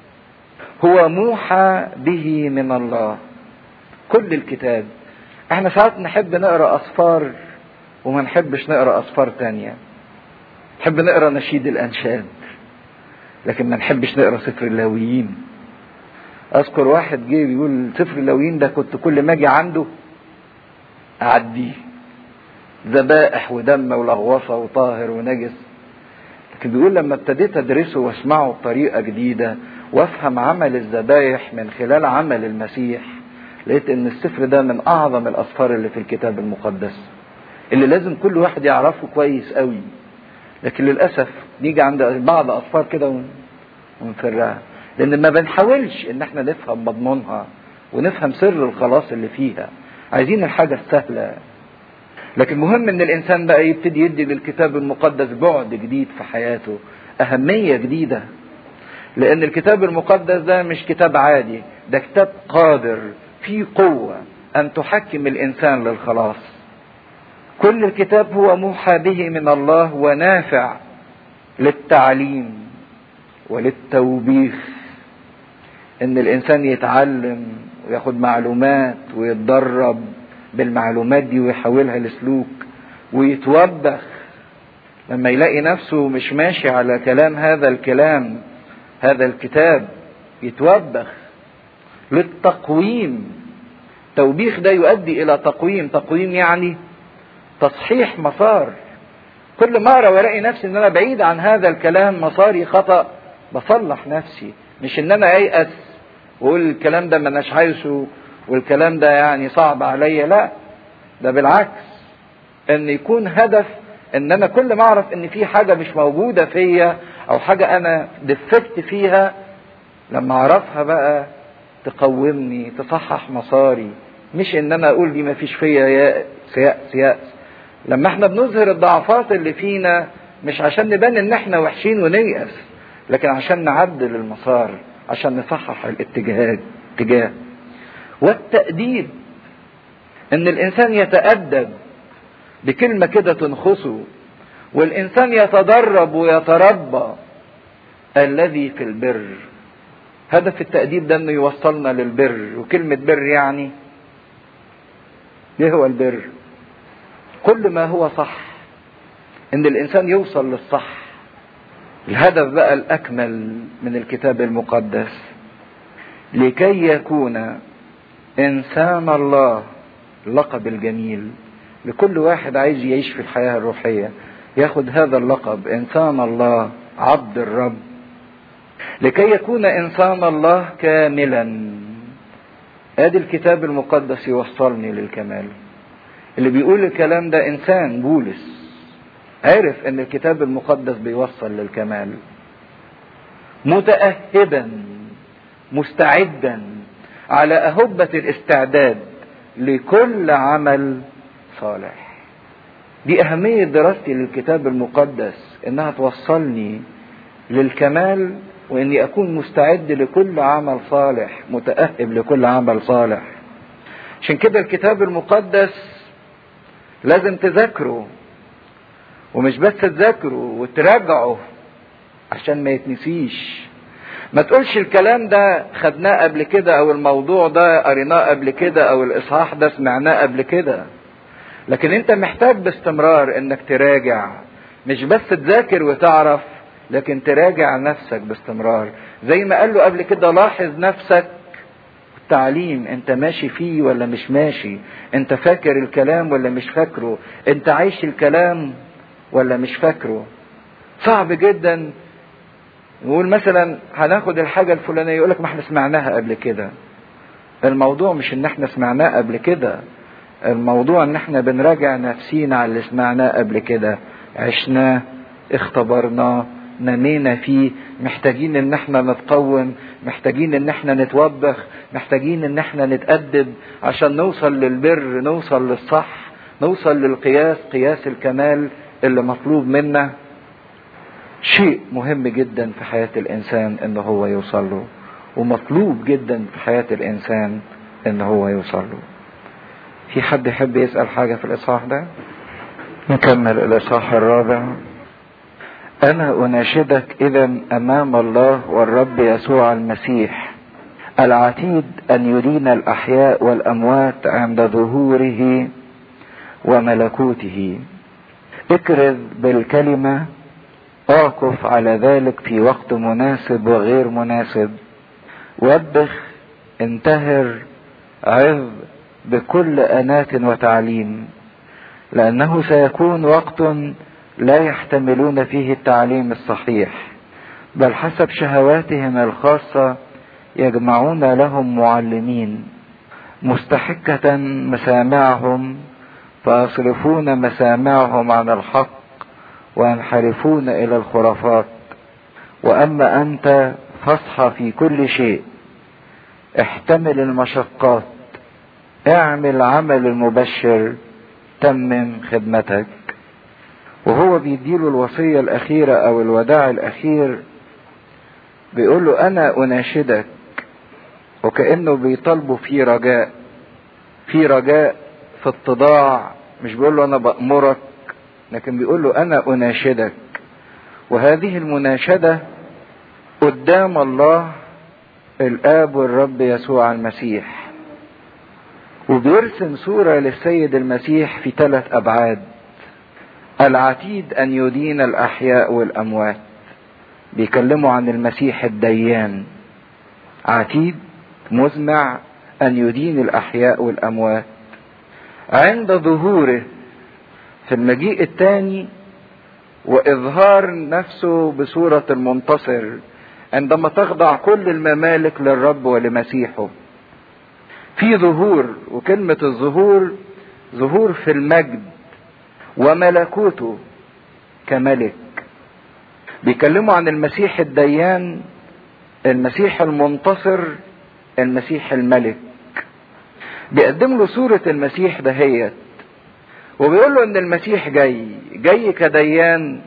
هو موحى به من الله كل الكتاب احنا ساعات نحب نقرا اسفار وما نحبش نقرا اسفار تانية نحب نقرا نشيد الانشاد لكن ما نحبش نقرا سفر اللاويين اذكر واحد جه بيقول سفر اللاويين ده كنت كل ما اجي عنده اعديه ذبائح ودم ولغوصه وطاهر ونجس لكن بيقول لما ابتديت ادرسه واسمعه بطريقه جديده وافهم عمل الذبائح من خلال عمل المسيح لقيت ان السفر ده من اعظم الاسفار اللي في الكتاب المقدس اللي لازم كل واحد يعرفه كويس قوي لكن للاسف نيجي عند بعض اسفار كده ونفرها لان ما بنحاولش ان احنا نفهم مضمونها ونفهم سر الخلاص اللي فيها عايزين الحاجه السهله لكن مهم ان الانسان بقى يبتدي يدي للكتاب المقدس بعد جديد في حياته اهميه جديده لان الكتاب المقدس ده مش كتاب عادي ده كتاب قادر فيه قوه ان تحكم الانسان للخلاص كل الكتاب هو موحى به من الله ونافع للتعليم وللتوبيخ ان الانسان يتعلم وياخد معلومات ويتدرب بالمعلومات دي ويحولها لسلوك ويتوبخ لما يلاقي نفسه مش ماشي على كلام هذا الكلام هذا الكتاب يتوبخ للتقويم توبيخ ده يؤدي الى تقويم تقويم يعني تصحيح مسار كل مرة والاقي نفسي ان انا بعيد عن هذا الكلام مساري خطأ بصلح نفسي مش ان انا ايأس واقول الكلام ده ما اناش عايزه والكلام ده يعني صعب عليا لا ده بالعكس ان يكون هدف ان انا كل ما اعرف ان في حاجة مش موجودة فيا او حاجة انا دفكت فيها لما اعرفها بقى تقومني تصحح مساري مش ان انا اقول دي ما فيش فيا يأس يأس يأس لما احنا بنظهر الضعفات اللي فينا مش عشان نبان ان احنا وحشين ونيأس لكن عشان نعدل المسار عشان نصحح الاتجاه اتجاه والتأديب ان الانسان يتأدب بكلمة كده تنخصه والإنسان يتدرب ويتربى الذي في البر هدف التأديب ده انه يوصلنا للبر وكلمة بر يعني ايه هو البر كل ما هو صح ان الانسان يوصل للصح الهدف بقى الاكمل من الكتاب المقدس لكي يكون انسان الله اللقب الجميل لكل واحد عايز يعيش في الحياه الروحيه ياخد هذا اللقب انسان الله عبد الرب لكي يكون انسان الله كاملا ادي الكتاب المقدس يوصلني للكمال اللي بيقول الكلام ده انسان بولس عرف ان الكتاب المقدس بيوصل للكمال متأهبا مستعدا على أهبة الاستعداد لكل عمل صالح دي أهمية دراستي للكتاب المقدس إنها توصلني للكمال وإني أكون مستعد لكل عمل صالح متأهب لكل عمل صالح عشان كده الكتاب المقدس لازم تذاكره ومش بس تذاكره وتراجعه عشان ما يتنسيش ما تقولش الكلام ده خدناه قبل كده او الموضوع ده قريناه قبل كده او الاصحاح ده سمعناه قبل كده لكن انت محتاج باستمرار انك تراجع مش بس تذاكر وتعرف لكن تراجع نفسك باستمرار زي ما قال له قبل كده لاحظ نفسك التعليم انت ماشي فيه ولا مش ماشي انت فاكر الكلام ولا مش فاكره انت عايش الكلام ولا مش فاكره صعب جدا نقول مثلا هناخد الحاجة الفلانية يقولك ما احنا سمعناها قبل كده الموضوع مش ان احنا سمعناه قبل كده الموضوع ان احنا بنراجع نفسينا على اللي سمعناه قبل كده عشناه اختبرناه نمينا فيه محتاجين ان احنا نتقوم محتاجين ان احنا نتوبخ محتاجين ان احنا نتأدب عشان نوصل للبر نوصل للصح نوصل للقياس قياس الكمال اللي مطلوب منا شيء مهم جدا في حياة الإنسان إن هو يوصل له ومطلوب جدا في حياة الإنسان إن هو يوصل له في حد يحب يسأل حاجة في الإصحاح ده نكمل الإصحاح الرابع أنا أناشدك إذا أمام الله والرب يسوع المسيح العتيد أن يدين الأحياء والأموات عند ظهوره وملكوته اكرز بالكلمة اقف على ذلك في وقت مناسب وغير مناسب وبخ انتهر عظ بكل أنات وتعليم لأنه سيكون وقت لا يحتملون فيه التعليم الصحيح بل حسب شهواتهم الخاصة يجمعون لهم معلمين مستحكة مسامعهم فيصرفون مسامعهم عن الحق وينحرفون الى الخرافات واما انت فاصحى في كل شيء احتمل المشقات اعمل عمل المبشر تمم خدمتك وهو بيديله الوصية الأخيرة أو الوداع الأخير بيقول له أنا أناشدك وكأنه بيطالبه في رجاء في رجاء في اتضاع مش بيقول له أنا بأمرك لكن بيقول له أنا أناشدك وهذه المناشدة قدام الله الآب والرب يسوع المسيح وبيرسم صورة للسيد المسيح في ثلاث أبعاد العتيد أن يدين الأحياء والأموات بيكلموا عن المسيح الديان عتيد مزمع أن يدين الأحياء والأموات عند ظهوره في المجيء الثاني وإظهار نفسه بصورة المنتصر عندما تخضع كل الممالك للرب ولمسيحه في ظهور وكلمة الظهور ظهور في المجد وملكوته كملك بيكلموا عن المسيح الديان المسيح المنتصر المسيح الملك بيقدم له صورة المسيح دهيت وبيقول له ان المسيح جاي جاي كديان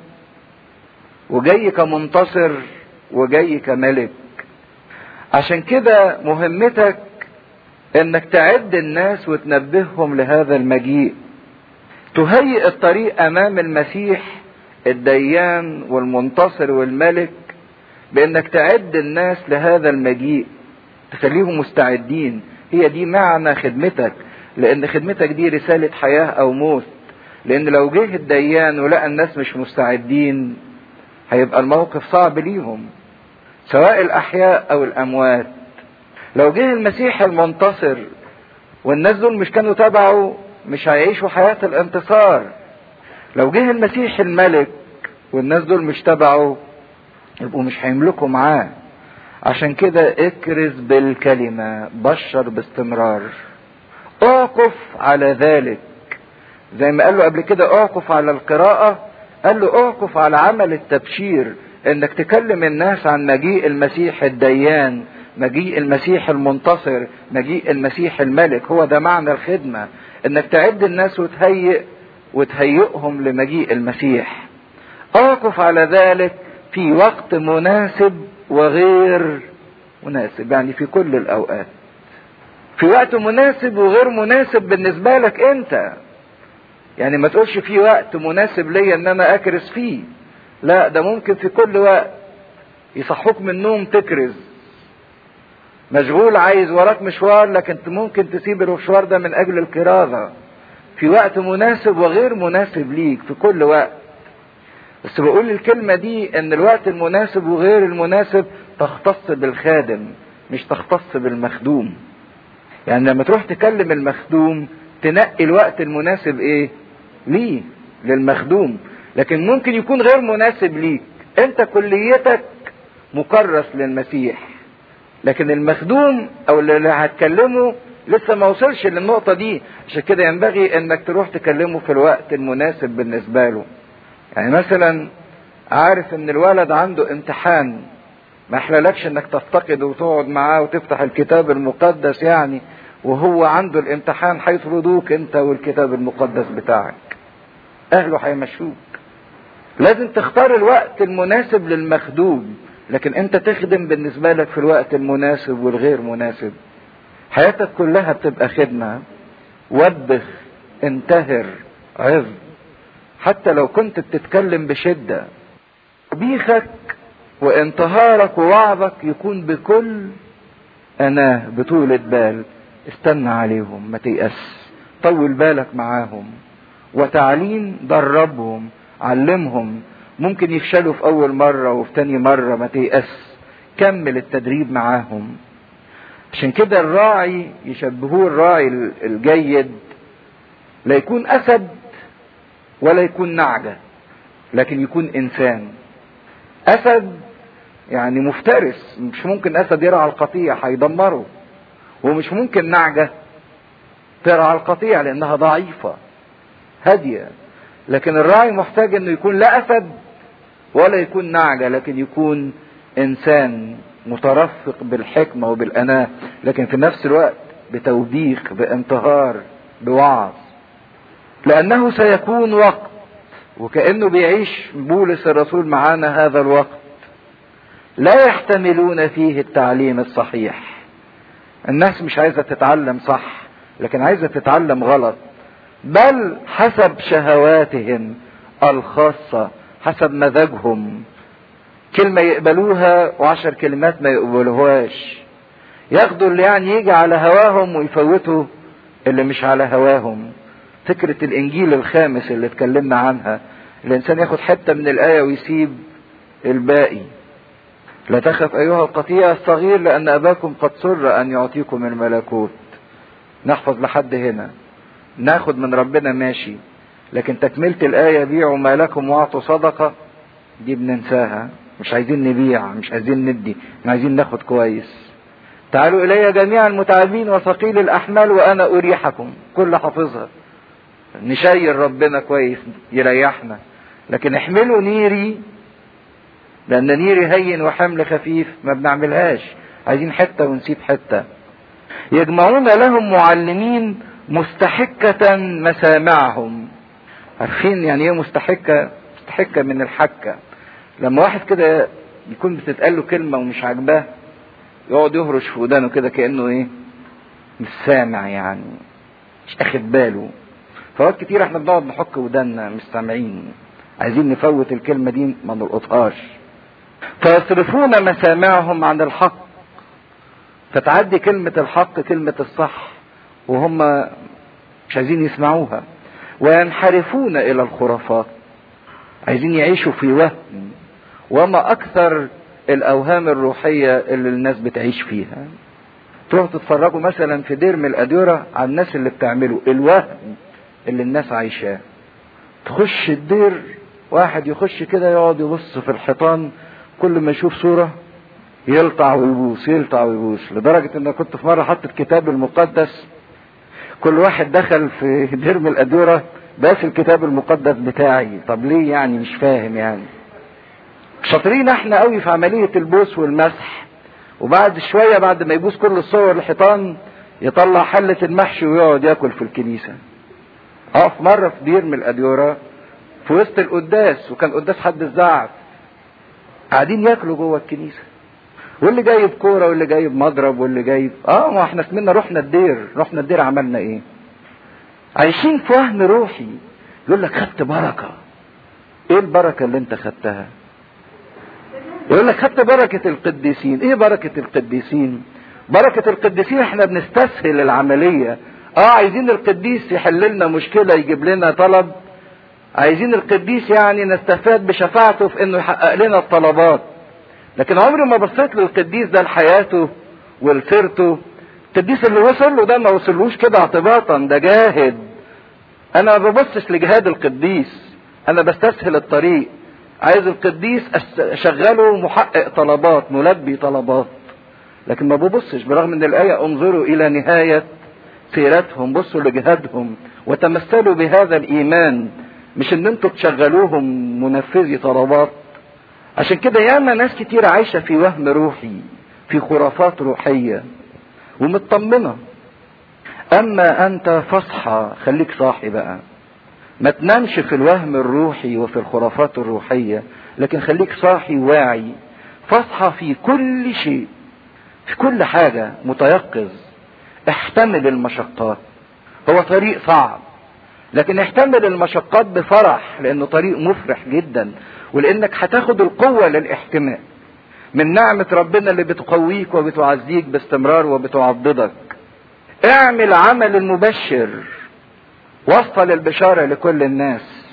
وجاي كمنتصر وجاي كملك عشان كده مهمتك انك تعد الناس وتنبههم لهذا المجيء تهيئ الطريق امام المسيح الديان والمنتصر والملك بانك تعد الناس لهذا المجيء تخليهم مستعدين هي دي معنى خدمتك لان خدمتك دي رسالة حياة او موت لان لو جه الديان ولقى الناس مش مستعدين هيبقى الموقف صعب ليهم سواء الاحياء او الاموات لو جه المسيح المنتصر والناس دول مش كانوا تبعه مش هيعيشوا حياة الانتصار لو جه المسيح الملك والناس دول مش تبعه يبقوا مش هيملكوا معاه عشان كده اكرز بالكلمة بشر باستمرار اعكف على ذلك زي ما قال له قبل كده اعكف على القراءة قال له اعكف على عمل التبشير انك تكلم الناس عن مجيء المسيح الديان مجيء المسيح المنتصر مجيء المسيح الملك هو ده معنى الخدمة انك تعد الناس وتهيئ وتهيئهم لمجيء المسيح اقف على ذلك في وقت مناسب وغير مناسب يعني في كل الاوقات في وقت مناسب وغير مناسب بالنسبة لك انت يعني ما تقولش في وقت مناسب ليا ان انا اكرز فيه لا ده ممكن في كل وقت يصحوك من النوم تكرز مشغول عايز وراك مشوار لكن ممكن تسيب المشوار ده من اجل الكرازة في وقت مناسب وغير مناسب ليك في كل وقت بس بقول الكلمة دي ان الوقت المناسب وغير المناسب تختص بالخادم مش تختص بالمخدوم يعني لما تروح تكلم المخدوم تنقي الوقت المناسب ايه ليه للمخدوم لكن ممكن يكون غير مناسب ليك انت كليتك مكرس للمسيح لكن المخدوم او اللي هتكلمه لسه ما وصلش للنقطة دي عشان كده ينبغي انك تروح تكلمه في الوقت المناسب بالنسبة له يعني مثلا عارف ان الولد عنده امتحان ما يحللكش انك تفتقده وتقعد معاه وتفتح الكتاب المقدس يعني وهو عنده الامتحان هيطردوك انت والكتاب المقدس بتاعك اهله هيمشوك لازم تختار الوقت المناسب للمخدوم لكن انت تخدم بالنسبة لك في الوقت المناسب والغير مناسب حياتك كلها بتبقى خدمة وبخ انتهر عظ حتى لو كنت بتتكلم بشدة بيخك وانتهارك ووعظك يكون بكل أناه بطولة بال استنى عليهم ما تيأس طول بالك معاهم وتعليم دربهم علمهم ممكن يفشلوا في أول مرة وفي تاني مرة ما تيأس كمل التدريب معاهم عشان كده الراعي يشبهوه الراعي الجيد لا يكون أسد ولا يكون نعجة لكن يكون إنسان أسد يعني مفترس مش ممكن أسد يرعى القطيع هيدمره ومش ممكن نعجة ترعى القطيع لأنها ضعيفة هادية لكن الراعي محتاج انه يكون لا اسد ولا يكون نعجة لكن يكون انسان مترفق بالحكمة وبالاناة لكن في نفس الوقت بتوبيخ بانتهار بوعظ لانه سيكون وقت وكأنه بيعيش بولس الرسول معانا هذا الوقت لا يحتملون فيه التعليم الصحيح الناس مش عايزة تتعلم صح لكن عايزة تتعلم غلط بل حسب شهواتهم الخاصة حسب مزاجهم كلمة يقبلوها وعشر كلمات ما يقبلوهاش ياخدوا اللي يعني يجي على هواهم ويفوتوا اللي مش على هواهم فكرة الانجيل الخامس اللي اتكلمنا عنها الانسان ياخد حتة من الاية ويسيب الباقي لا تخف ايها القطيع الصغير لان اباكم قد سر ان يعطيكم الملكوت نحفظ لحد هنا ناخد من ربنا ماشي لكن تكملة الآية بيعوا ما لكم واعطوا صدقة دي بننساها مش عايزين نبيع مش عايزين ندي احنا عايزين ناخد كويس تعالوا إلي جميعا المتعبين وثقيل الأحمال وأنا أريحكم كل حافظها نشير ربنا كويس يريحنا لكن احملوا نيري لأن نيري هين وحمل خفيف ما بنعملهاش عايزين حتة ونسيب حتة يجمعون لهم معلمين مستحكة مسامعهم عارفين يعني ايه مستحكة مستحكة من الحكة لما واحد كده يكون بتتقال له كلمة ومش عاجباه يقعد يهرش في ودانه كده كأنه ايه مش سامع يعني مش اخد باله فوقت كتير احنا بنقعد نحك وداننا مش سامعين عايزين نفوت الكلمة دي ما نلقطهاش فيصرفون مسامعهم عن الحق فتعدي كلمة الحق كلمة الصح وهم مش عايزين يسمعوها وينحرفون إلى الخرافات عايزين يعيشوا في وهم وما أكثر الأوهام الروحية اللي الناس بتعيش فيها تروحوا تتفرجوا مثلا في دير من الأديرة على الناس اللي بتعملوا الوهم اللي الناس عايشاه تخش الدير واحد يخش كده يقعد يبص في الحيطان كل ما يشوف صورة يلطع ويبوس يلطع ويبوس لدرجة ان كنت في مرة حط الكتاب المقدس كل واحد دخل في دير من الأديرة باس الكتاب المقدس بتاعي طب ليه يعني مش فاهم يعني شاطرين احنا قوي في عملية البوس والمسح وبعد شوية بعد ما يبوس كل الصور الحيطان يطلع حلة المحشي ويقعد ياكل في الكنيسة اقف مرة في دير من الأديرة في وسط القداس وكان قداس حد الزعف قاعدين ياكلوا جوه الكنيسة واللي جايب كورة واللي جايب مضرب واللي جايب اه ما احنا اسمنا رحنا الدير رحنا الدير عملنا ايه عايشين في وهم روحي يقول لك خدت بركة ايه البركة اللي انت خدتها يقول لك خدت بركة القديسين ايه بركة القديسين بركة القديسين احنا بنستسهل العملية اه عايزين القديس يحل لنا مشكلة يجيب لنا طلب عايزين القديس يعني نستفاد بشفاعته في انه يحقق لنا الطلبات لكن عمري ما بصيت للقديس ده لحياته ولسيرته القديس اللي وصل له ده ما وصلوش كده اعتباطا ده جاهد انا ما ببصش لجهاد القديس انا بستسهل الطريق عايز القديس اشغله محقق طلبات ملبي طلبات لكن ما ببصش برغم ان الايه انظروا الى نهايه سيرتهم بصوا لجهادهم وتمثلوا بهذا الايمان مش ان انتوا تشغلوهم منفذي طلبات عشان كده ياما ناس كتير عايشه في وهم روحي في خرافات روحيه ومطمنه اما انت فاصحى خليك صاحي بقى ما تنامش في الوهم الروحي وفي الخرافات الروحيه لكن خليك صاحي واعي فاصحى في كل شيء في كل حاجه متيقظ احتمل المشقات هو طريق صعب لكن احتمل المشقات بفرح لانه طريق مفرح جدا ولانك هتاخد القوة للاحتمال من نعمة ربنا اللي بتقويك وبتعزيك باستمرار وبتعضدك اعمل عمل المبشر وصل البشارة لكل الناس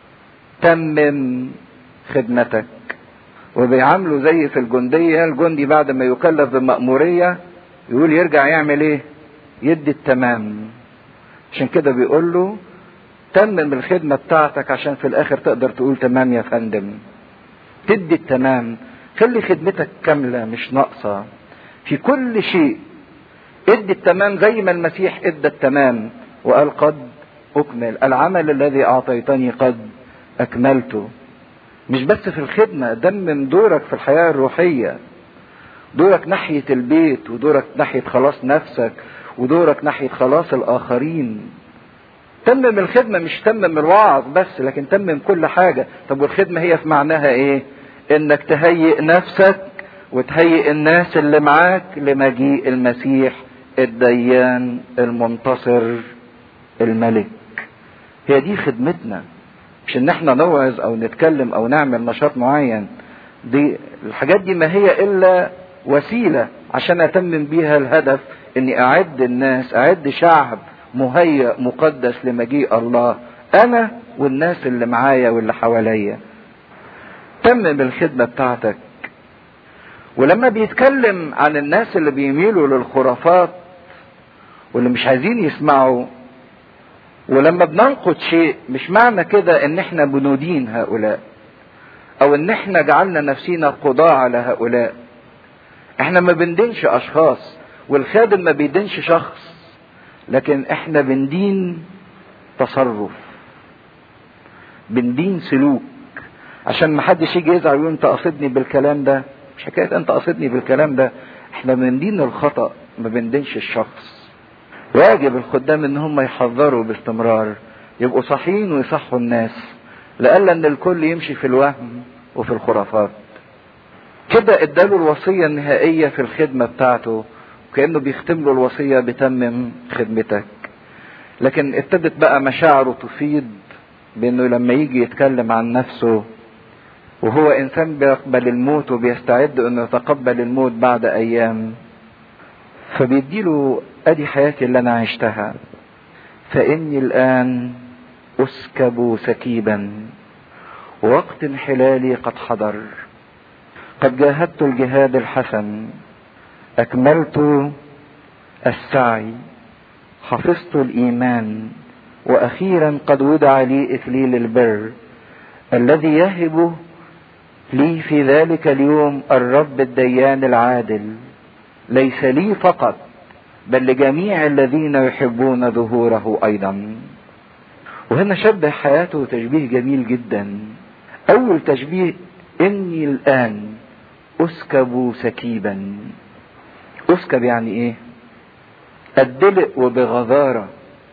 تمم خدمتك وبيعاملوا زي في الجندية الجندي بعد ما يكلف بالمأمورية يقول يرجع يعمل ايه يدي التمام عشان كده بيقول له تمم الخدمة بتاعتك عشان في الاخر تقدر تقول تمام يا فندم تدي التمام خلي خدمتك كاملة مش ناقصة في كل شيء ادي التمام زي ما المسيح ادى التمام وقال قد اكمل العمل الذي اعطيتني قد اكملته مش بس في الخدمة دمم دورك في الحياة الروحية دورك ناحية البيت ودورك ناحية خلاص نفسك ودورك ناحية خلاص الآخرين تمم الخدمة مش تمم الوعظ بس لكن تمم كل حاجة طب والخدمة هي في معناها ايه انك تهيئ نفسك وتهيئ الناس اللي معاك لمجيء المسيح الديان المنتصر الملك هي دي خدمتنا مش ان احنا نوعظ او نتكلم او نعمل نشاط معين دي الحاجات دي ما هي الا وسيله عشان اتمم بيها الهدف اني اعد الناس اعد شعب مهيأ مقدس لمجيء الله انا والناس اللي معايا واللي حواليا تمم الخدمة بتاعتك ولما بيتكلم عن الناس اللي بيميلوا للخرافات واللي مش عايزين يسمعوا ولما بننقد شيء مش معنى كده ان احنا بندين هؤلاء او ان احنا جعلنا نفسينا قضاة على هؤلاء احنا ما بندينش اشخاص والخادم ما بيدينش شخص لكن احنا بندين تصرف بندين سلوك عشان ما حدش يجي يزعل يقول انت قصدني بالكلام ده مش حكايه انت قصدني بالكلام ده احنا بندين الخطا ما بندينش الشخص واجب الخدام ان هم يحذروا باستمرار يبقوا صحيين ويصحوا الناس لألا ان الكل يمشي في الوهم وفي الخرافات كده اداله الوصية النهائية في الخدمة بتاعته كأنه بيختم له الوصية بتمم خدمتك لكن ابتدت بقى مشاعره تفيض بانه لما يجي يتكلم عن نفسه وهو انسان بيقبل الموت وبيستعد انه يتقبل الموت بعد ايام فبيديله ادي حياتي اللي انا عشتها فاني الان اسكب سكيبا وقت انحلالي قد حضر قد جاهدت الجهاد الحسن اكملت السعي حفظت الايمان واخيرا قد وضع لي اكليل البر الذي يهب لي في ذلك اليوم الرب الديان العادل ليس لي فقط بل لجميع الذين يحبون ظهوره ايضا وهنا شبه حياته تشبيه جميل جدا اول تشبيه اني الان اسكب سكيبا اسكب يعني ايه الدلق وبغزارة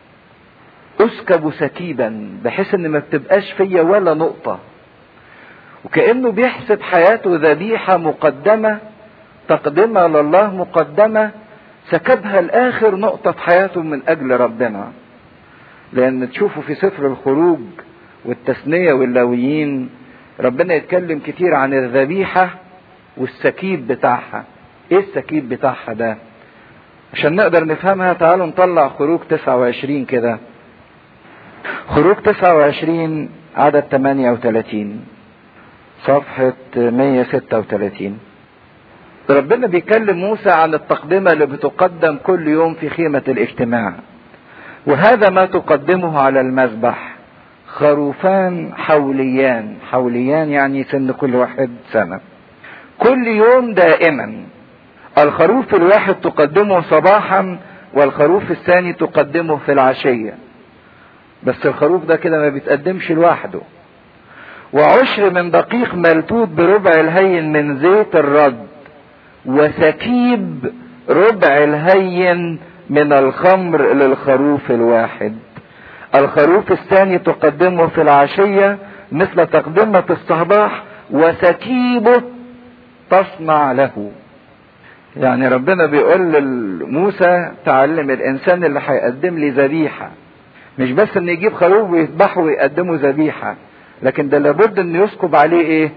اسكب سكيبا بحيث ان ما بتبقاش فيا ولا نقطة وكأنه بيحسب حياته ذبيحة مقدمة تقدمها لله مقدمة سكبها لاخر نقطة في حياته من اجل ربنا لان تشوفوا في سفر الخروج والتثنية واللاويين ربنا يتكلم كتير عن الذبيحة والسكيب بتاعها ايه السكيب بتاعها ده عشان نقدر نفهمها تعالوا نطلع خروج 29 كده خروج 29 عدد 38 صفحة 136 ربنا بيكلم موسى عن التقدمة اللي بتقدم كل يوم في خيمة الاجتماع وهذا ما تقدمه على المذبح خروفان حوليان حوليان يعني سن كل واحد سنة كل يوم دائما الخروف الواحد تقدمه صباحا والخروف الثاني تقدمه في العشية بس الخروف ده كده ما بيتقدمش لوحده وعشر من دقيق ملتوت بربع الهين من زيت الرد وسكيب ربع الهين من الخمر للخروف الواحد الخروف الثاني تقدمه في العشية مثل تقدمة الصباح وسكيبه تصنع له يعني ربنا بيقول لموسى تعلم الانسان اللي هيقدم لي ذبيحة مش بس ان يجيب خروف ويذبحه ويقدمه ذبيحة لكن ده لابد ان يسكب عليه ايه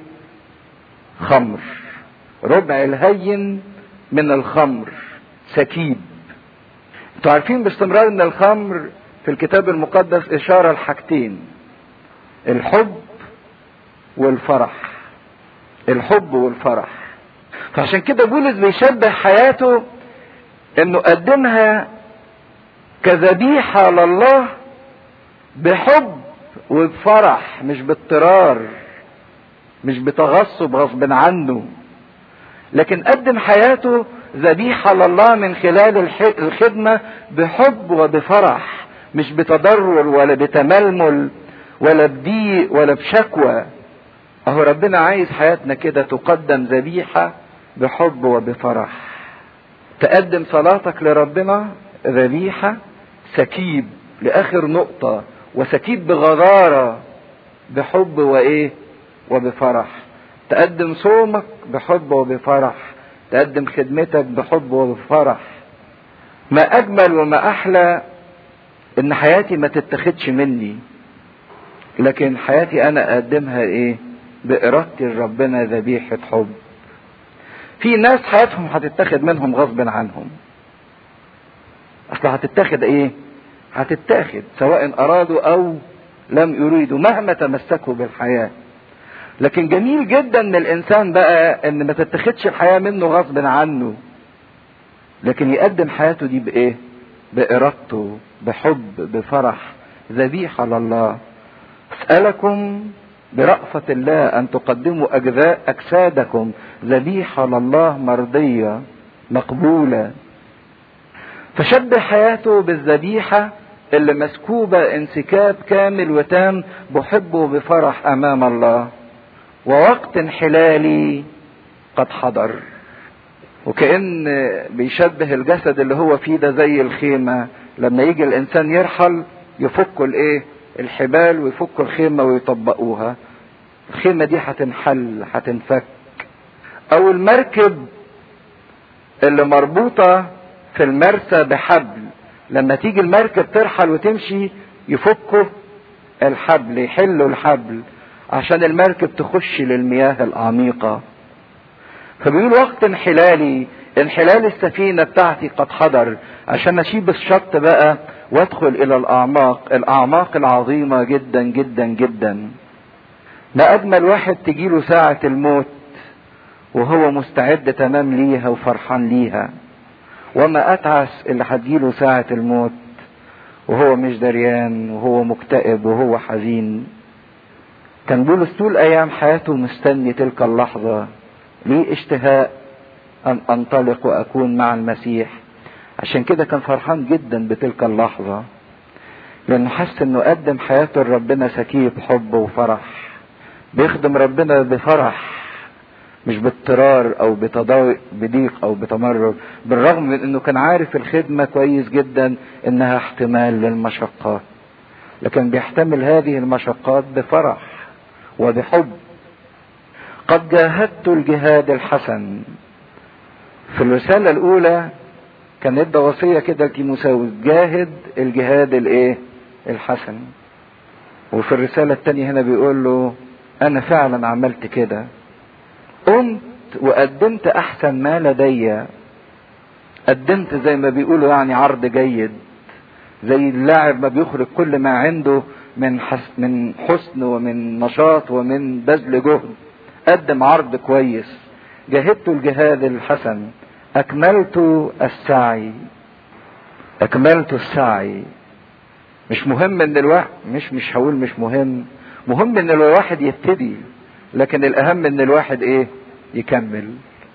خمر ربع الهين من الخمر سكيب انتوا عارفين باستمرار ان الخمر في الكتاب المقدس اشارة لحاجتين الحب والفرح الحب والفرح فعشان كده بولس بيشبه حياته انه قدمها كذبيحة لله بحب وبفرح مش باضطرار مش بتغصب غصب عنه لكن قدم حياته ذبيحة لله من خلال الخدمة بحب وبفرح مش بتضرر ولا بتململ ولا بضيق ولا بشكوى اهو ربنا عايز حياتنا كده تقدم ذبيحة بحب وبفرح تقدم صلاتك لربنا ذبيحة سكيب لآخر نقطة وسكيب بغرارة بحب وإيه وبفرح تقدم صومك بحب وبفرح تقدم خدمتك بحب وبفرح ما أجمل وما أحلى إن حياتي ما تتخدش مني لكن حياتي أنا أقدمها إيه بإرادتي لربنا ذبيحة حب في ناس حياتهم هتتاخد منهم غصب عنهم اصل هتتاخد ايه هتتاخد سواء ارادوا او لم يريدوا مهما تمسكوا بالحياة لكن جميل جدا ان الانسان بقى ان ما تتخدش الحياة منه غصب عنه لكن يقدم حياته دي بايه بارادته بحب بفرح ذبيحة لله اسألكم برأفة الله أن تقدموا أجزاء أجسادكم ذبيحة لله مرضية مقبولة فشبه حياته بالذبيحة اللي مسكوبة انسكاب كامل وتام بحب وبفرح أمام الله ووقت انحلالي قد حضر وكأن بيشبه الجسد اللي هو فيه ده زي الخيمة لما يجي الإنسان يرحل يفكوا الإيه الحبال ويفكوا الخيمة ويطبقوها الخيمة دي هتنحل هتنفك او المركب اللي مربوطة في المرسى بحبل لما تيجي المركب ترحل وتمشي يفكوا الحبل يحلوا الحبل عشان المركب تخش للمياه العميقة فبيقول وقت انحلالي انحلال السفينة بتاعتي قد حضر عشان اشيب الشط بقى وادخل الى الاعماق الاعماق العظيمة جدا جدا جدا ما اجمل واحد تجيله ساعة الموت وهو مستعد تمام ليها وفرحان ليها وما اتعس اللي هتجيله ساعة الموت وهو مش دريان وهو مكتئب وهو حزين كان بولس طول ايام حياته مستني تلك اللحظة ليه اشتهاء ان انطلق واكون مع المسيح عشان كده كان فرحان جدا بتلك اللحظة لانه حس انه قدم حياته لربنا سكيب حب وفرح بيخدم ربنا بفرح مش باضطرار او بتضايق بضيق او بتمرد بالرغم من انه كان عارف الخدمة كويس جدا انها احتمال للمشقات لكن بيحتمل هذه المشقات بفرح وبحب قد جاهدت الجهاد الحسن في الرسالة الأولى كان ادى وصية كده لتيموساوس جاهد الجهاد الايه؟ الحسن. وفي الرسالة التانية هنا بيقول له أنا فعلا عملت كده. قمت وقدمت أحسن ما لدي. قدمت زي ما بيقولوا يعني عرض جيد. زي اللاعب ما بيخرج كل ما عنده من حس من حسن ومن نشاط ومن بذل جهد. قدم عرض كويس. جاهدت الجهاد الحسن اكملت السعي اكملت السعي مش مهم ان الواحد مش مش هقول مش مهم مهم ان الواحد يبتدي لكن الاهم ان الواحد ايه يكمل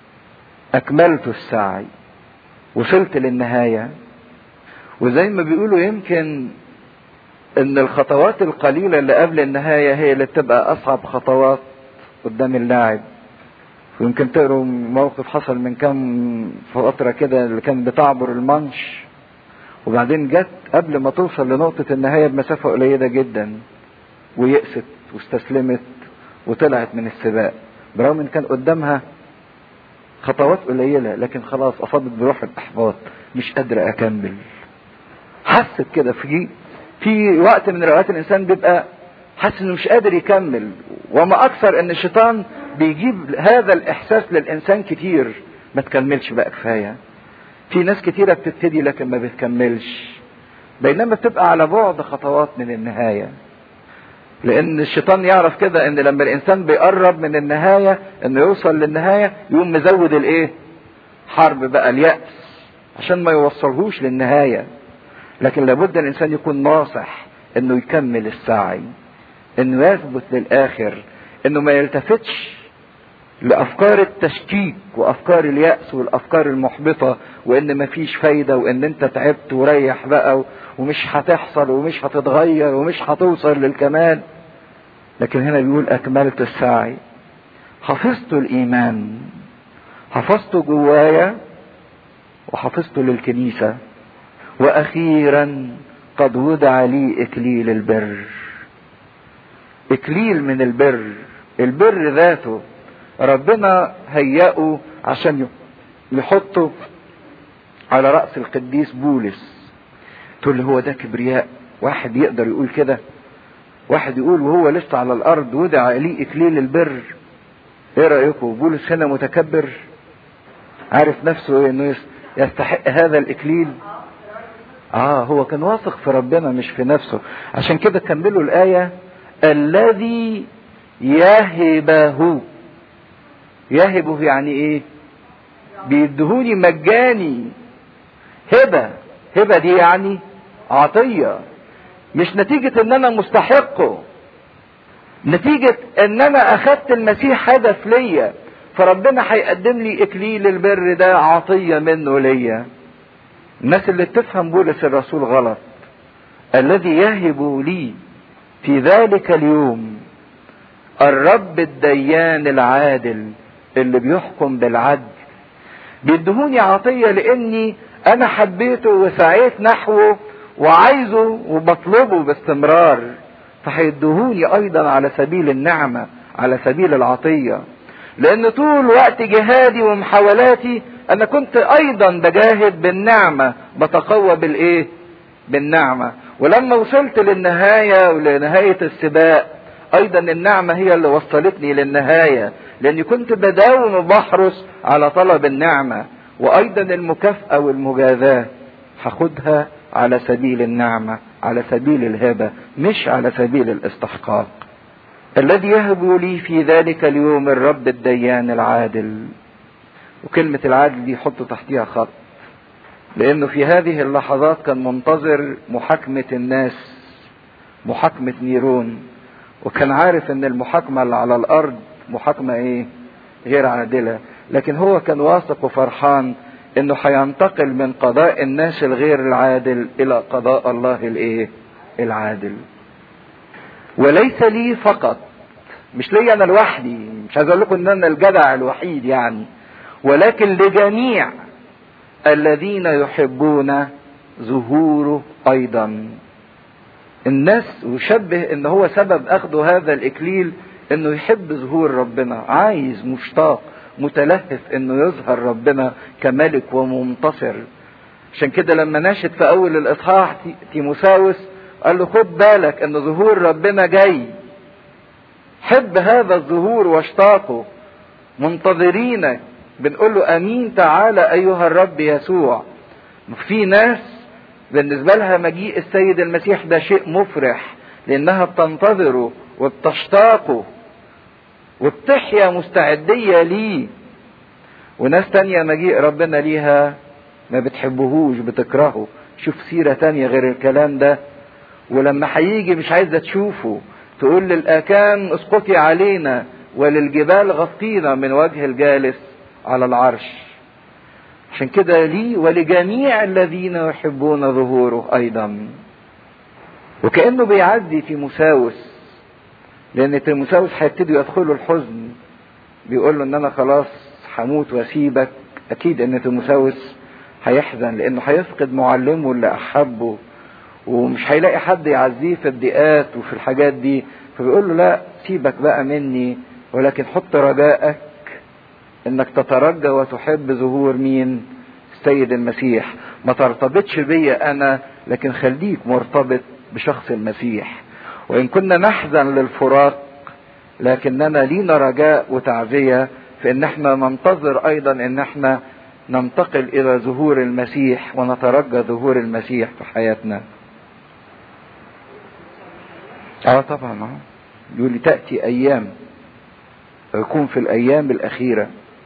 اكملت السعي وصلت للنهاية وزي ما بيقولوا يمكن ان الخطوات القليلة اللي قبل النهاية هي اللي بتبقى اصعب خطوات قدام اللاعب ويمكن تقروا موقف حصل من كام فترة كده اللي كان بتعبر المانش وبعدين جت قبل ما توصل لنقطة النهاية بمسافة قليلة جدا ويأست واستسلمت وطلعت من السباق برغم ان كان قدامها خطوات قليلة لكن خلاص اصابت بروح الاحباط مش قادرة اكمل حست كده في في وقت من الاوقات الانسان بيبقى حاسس انه مش قادر يكمل وما اكثر ان الشيطان بيجيب هذا الاحساس للانسان كتير ما تكملش بقى كفايه في ناس كتيره بتبتدي لكن ما بتكملش بينما بتبقى على بعد خطوات من النهايه لان الشيطان يعرف كده ان لما الانسان بيقرب من النهايه انه يوصل للنهايه يقوم مزود الايه حرب بقى اليأس عشان ما يوصلهوش للنهايه لكن لابد الانسان يكون ناصح انه يكمل السعي انه يثبت للاخر انه ما يلتفتش لافكار التشكيك وافكار اليأس والافكار المحبطة وان مفيش فايدة وان انت تعبت وريح بقى ومش هتحصل ومش هتتغير ومش هتوصل للكمال لكن هنا بيقول اكملت السعي حفظت الايمان حفظت جوايا وحفظت للكنيسة واخيرا قد وضع لي اكليل البر اكليل من البر البر ذاته ربنا هيأه عشان يحطه على رأس القديس بولس تقول لي هو ده كبرياء واحد يقدر يقول كده واحد يقول وهو لسه على الارض ودع ليه اكليل البر ايه رايكم بولس هنا متكبر عارف نفسه ايه انه يستحق هذا الاكليل اه هو كان واثق في ربنا مش في نفسه عشان كده كملوا الايه الذي يهبه يهبه يعني ايه بيدهوني مجاني هبة هبة دي يعني عطية مش نتيجة ان انا مستحقه نتيجة ان انا اخدت المسيح هدف ليا فربنا هيقدم لي اكليل البر ده عطية منه ليا الناس اللي بتفهم بولس الرسول غلط الذي يهب لي في ذلك اليوم الرب الديان العادل اللي بيحكم بالعدل بيدهوني عطية لاني انا حبيته وسعيت نحوه وعايزه وبطلبه باستمرار فهيدهوني ايضا على سبيل النعمة على سبيل العطية لان طول وقت جهادي ومحاولاتي انا كنت ايضا بجاهد بالنعمة بتقوى بالايه بالنعمة ولما وصلت للنهاية ولنهاية السباق ايضا النعمة هي اللي وصلتني للنهاية لاني كنت بداوم وبحرص على طلب النعمة وايضا المكافأة والمجازاة هاخدها على سبيل النعمة على سبيل الهبة مش على سبيل الاستحقاق الذي يهب لي في ذلك اليوم الرب الديان العادل وكلمة العادل دي حط تحتيها خط لانه في هذه اللحظات كان منتظر محاكمة الناس محاكمة نيرون وكان عارف ان المحاكمة اللي على الارض محاكمة ايه غير عادلة لكن هو كان واثق وفرحان انه هينتقل من قضاء الناس الغير العادل الى قضاء الله الايه العادل وليس لي فقط مش لي انا لوحدي مش عايز اقول لكم ان انا الجدع الوحيد يعني ولكن لجميع الذين يحبون ظهوره ايضا الناس وشبه ان هو سبب اخذه هذا الاكليل انه يحب ظهور ربنا عايز مشتاق متلهف انه يظهر ربنا كملك ومنتصر عشان كده لما ناشد في اول الاصحاح تيموساوس قال له خد بالك ان ظهور ربنا جاي حب هذا الظهور واشتاقه منتظرينك بنقول له امين تعالى ايها الرب يسوع في ناس بالنسبه لها مجيء السيد المسيح ده شيء مفرح لانها بتنتظره وبتشتاقه وبتحيا مستعدية ليه وناس تانية مجيء ربنا ليها ما بتحبهوش بتكرهه شوف سيرة تانية غير الكلام ده ولما هيجي مش عايزة تشوفه تقول للآكام اسقطي علينا وللجبال غطينا من وجه الجالس على العرش عشان كده لي ولجميع الذين يحبون ظهوره أيضا وكأنه بيعدي في مساوس لان تيموساوس هيبتدي يدخله الحزن بيقول له ان انا خلاص هموت واسيبك اكيد ان تيموساوس هيحزن لانه هيفقد معلمه اللي احبه ومش هيلاقي حد يعزيه في الضيقات وفي الحاجات دي فبيقول له لا سيبك بقى مني ولكن حط رجائك انك تترجى وتحب ظهور مين السيد المسيح ما ترتبطش بيا انا لكن خليك مرتبط بشخص المسيح وإن كنا نحزن للفراق لكننا لينا رجاء وتعزية في إن احنا ننتظر أيضا إن احنا ننتقل إلى ظهور المسيح ونترجى ظهور المسيح في حياتنا. اه طبعا اه يقول لي تأتي أيام ويكون في الأيام الأخيرة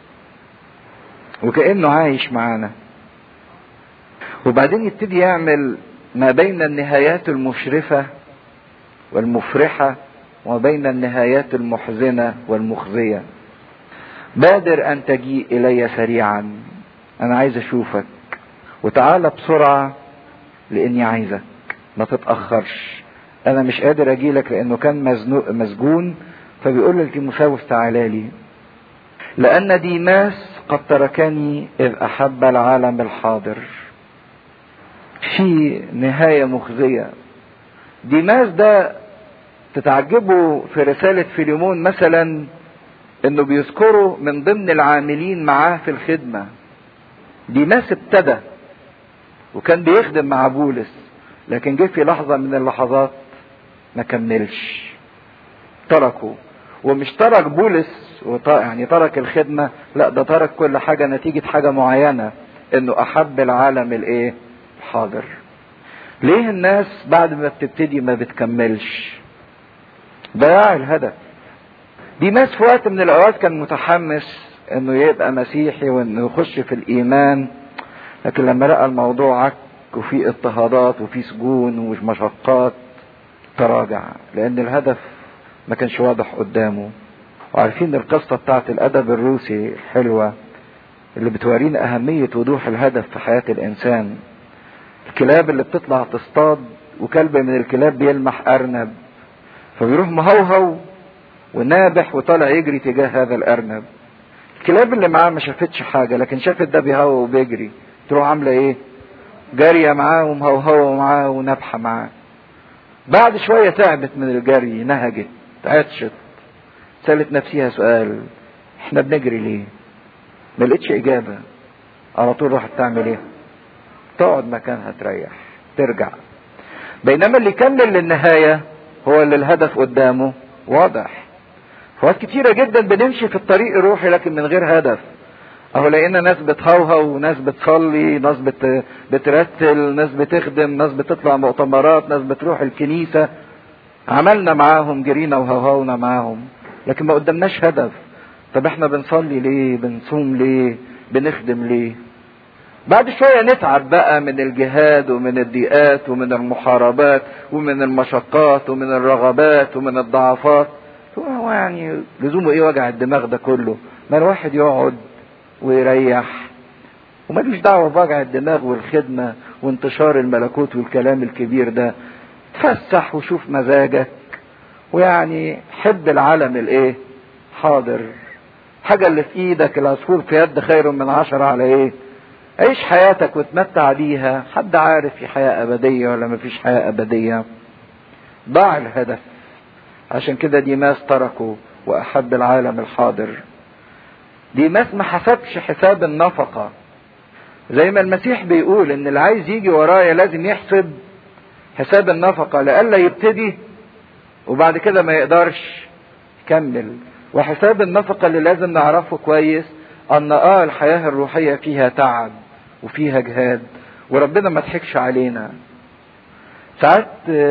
وكأنه عايش معانا وبعدين يبتدي يعمل ما بين النهايات المشرفة والمفرحة وبين النهايات المحزنة والمخزية بادر أن تجيء إلي سريعا أنا عايز أشوفك وتعالى بسرعة لإني عايزك ما تتأخرش أنا مش قادر أجيلك لأنه كان مزنوق مسجون فبيقول لتيموساوس تعالى لي لأن ديماس قد تركني إذ أحب العالم الحاضر في نهاية مخزية ديماس ده تتعجبوا في رسالة فيليمون مثلا انه بيذكروا من ضمن العاملين معاه في الخدمة ديماس ابتدى وكان بيخدم مع بولس لكن جه في لحظة من اللحظات ما كملش تركه ومش ترك بولس يعني ترك الخدمة لا ده ترك كل حاجة نتيجة حاجة معينة انه احب العالم الايه الحاضر ليه الناس بعد ما بتبتدي ما بتكملش ضياع الهدف دي ناس في وقت من الاوقات كان متحمس انه يبقى مسيحي وانه يخش في الايمان لكن لما لقى الموضوع عك وفي اضطهادات وفي سجون ومشقات تراجع لان الهدف ما كانش واضح قدامه وعارفين القصة بتاعت الادب الروسي الحلوة اللي بتورينا اهمية وضوح الهدف في حياة الانسان الكلاب اللي بتطلع تصطاد وكلب من الكلاب بيلمح ارنب فبيروح مهوهو ونابح وطالع يجري تجاه هذا الارنب الكلاب اللي معاه ما شافتش حاجة لكن شافت ده بيهوى وبيجري تروح عاملة ايه جارية معاه ومهوهوة معاه ونابحة معاه بعد شوية تعبت من الجري نهجت عطشت سألت نفسها سؤال احنا بنجري ليه ما لقيتش اجابة على طول راحت تعمل ايه تقعد مكانها تريح ترجع بينما اللي يكمل للنهاية هو اللي الهدف قدامه واضح فوقت كتيرة جدا بنمشي في الطريق الروحي لكن من غير هدف اهو لقينا ناس بتهوهو وناس بتصلي ناس بت... بترتل ناس بتخدم ناس بتطلع مؤتمرات ناس بتروح الكنيسة عملنا معاهم جرينا وهوهونا معاهم لكن ما قدامناش هدف طب احنا بنصلي ليه بنصوم ليه بنخدم ليه بعد شوية نتعب بقى من الجهاد ومن الضيقات ومن المحاربات ومن المشقات ومن الرغبات ومن الضعفات هو يعني لزومه ايه وجع الدماغ ده كله ما الواحد يقعد ويريح وماليش دعوة بوجع الدماغ والخدمة وانتشار الملكوت والكلام الكبير ده تفسح وشوف مزاجك ويعني حب العالم الايه حاضر حاجة اللي في ايدك العصفور في يد خير من عشرة على ايه عيش حياتك وتمتع بيها حد عارف في حياة ابدية ولا مفيش حياة ابدية ضاع الهدف عشان كده ديماس تركه واحب العالم الحاضر ديماس ما حسبش حساب النفقة زي ما المسيح بيقول ان اللي عايز يجي ورايا لازم يحسب حساب النفقة لألا يبتدي وبعد كده ما يقدرش يكمل وحساب النفقة اللي لازم نعرفه كويس ان اه الحياة الروحية فيها تعب وفيها جهاد وربنا ما تحكش علينا ساعات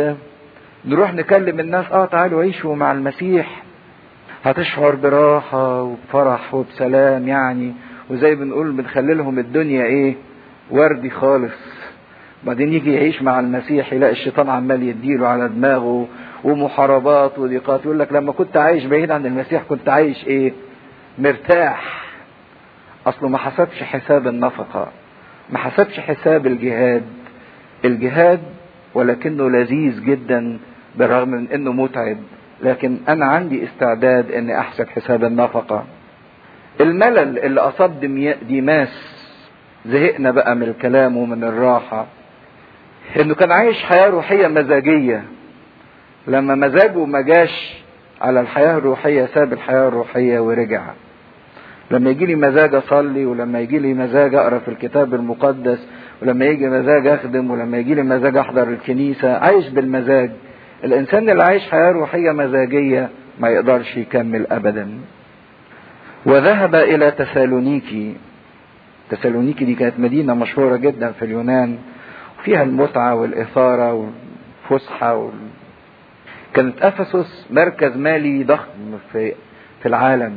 نروح نكلم الناس اه تعالوا عيشوا مع المسيح هتشعر براحة وبفرح وبسلام يعني وزي بنقول بنخلي لهم الدنيا ايه وردي خالص بعدين يجي يعيش مع المسيح يلاقي الشيطان عمال يديله على دماغه ومحاربات وضيقات يقول لك لما كنت عايش بعيد عن المسيح كنت عايش ايه مرتاح اصله ما حسبش حساب النفقة ما حسبش حساب الجهاد الجهاد ولكنه لذيذ جدا بالرغم من انه متعب لكن انا عندي استعداد اني احسب حساب النفقة الملل اللي اصاب ديماس زهقنا بقى من الكلام ومن الراحة انه كان عايش حياة روحية مزاجية لما مزاجه ما جاش على الحياة الروحية ساب الحياة الروحية ورجع لما يجي لي مزاج اصلي ولما يجي لي مزاج اقرا في الكتاب المقدس ولما يجي مزاج اخدم ولما يجي لي مزاج احضر الكنيسة عايش بالمزاج الانسان اللي عايش حياة روحية مزاجية ما يقدرش يكمل ابدا وذهب الى تسالونيكي تسالونيكي دي كانت مدينة مشهورة جدا في اليونان فيها المتعة والإثارة والفسحة وال... كانت أفسس مركز مالي ضخم في في العالم